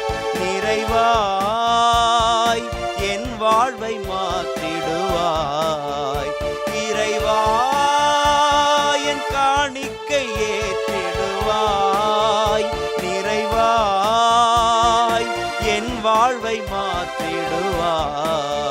நிறைவாய் என் வாழ்வை மாற்றிடுவாய் இறைவாயின் காணிக்கை ஏற்றிடுவாய் நிறைவாய் என் வாழ்வை மாற்றிடுவாய்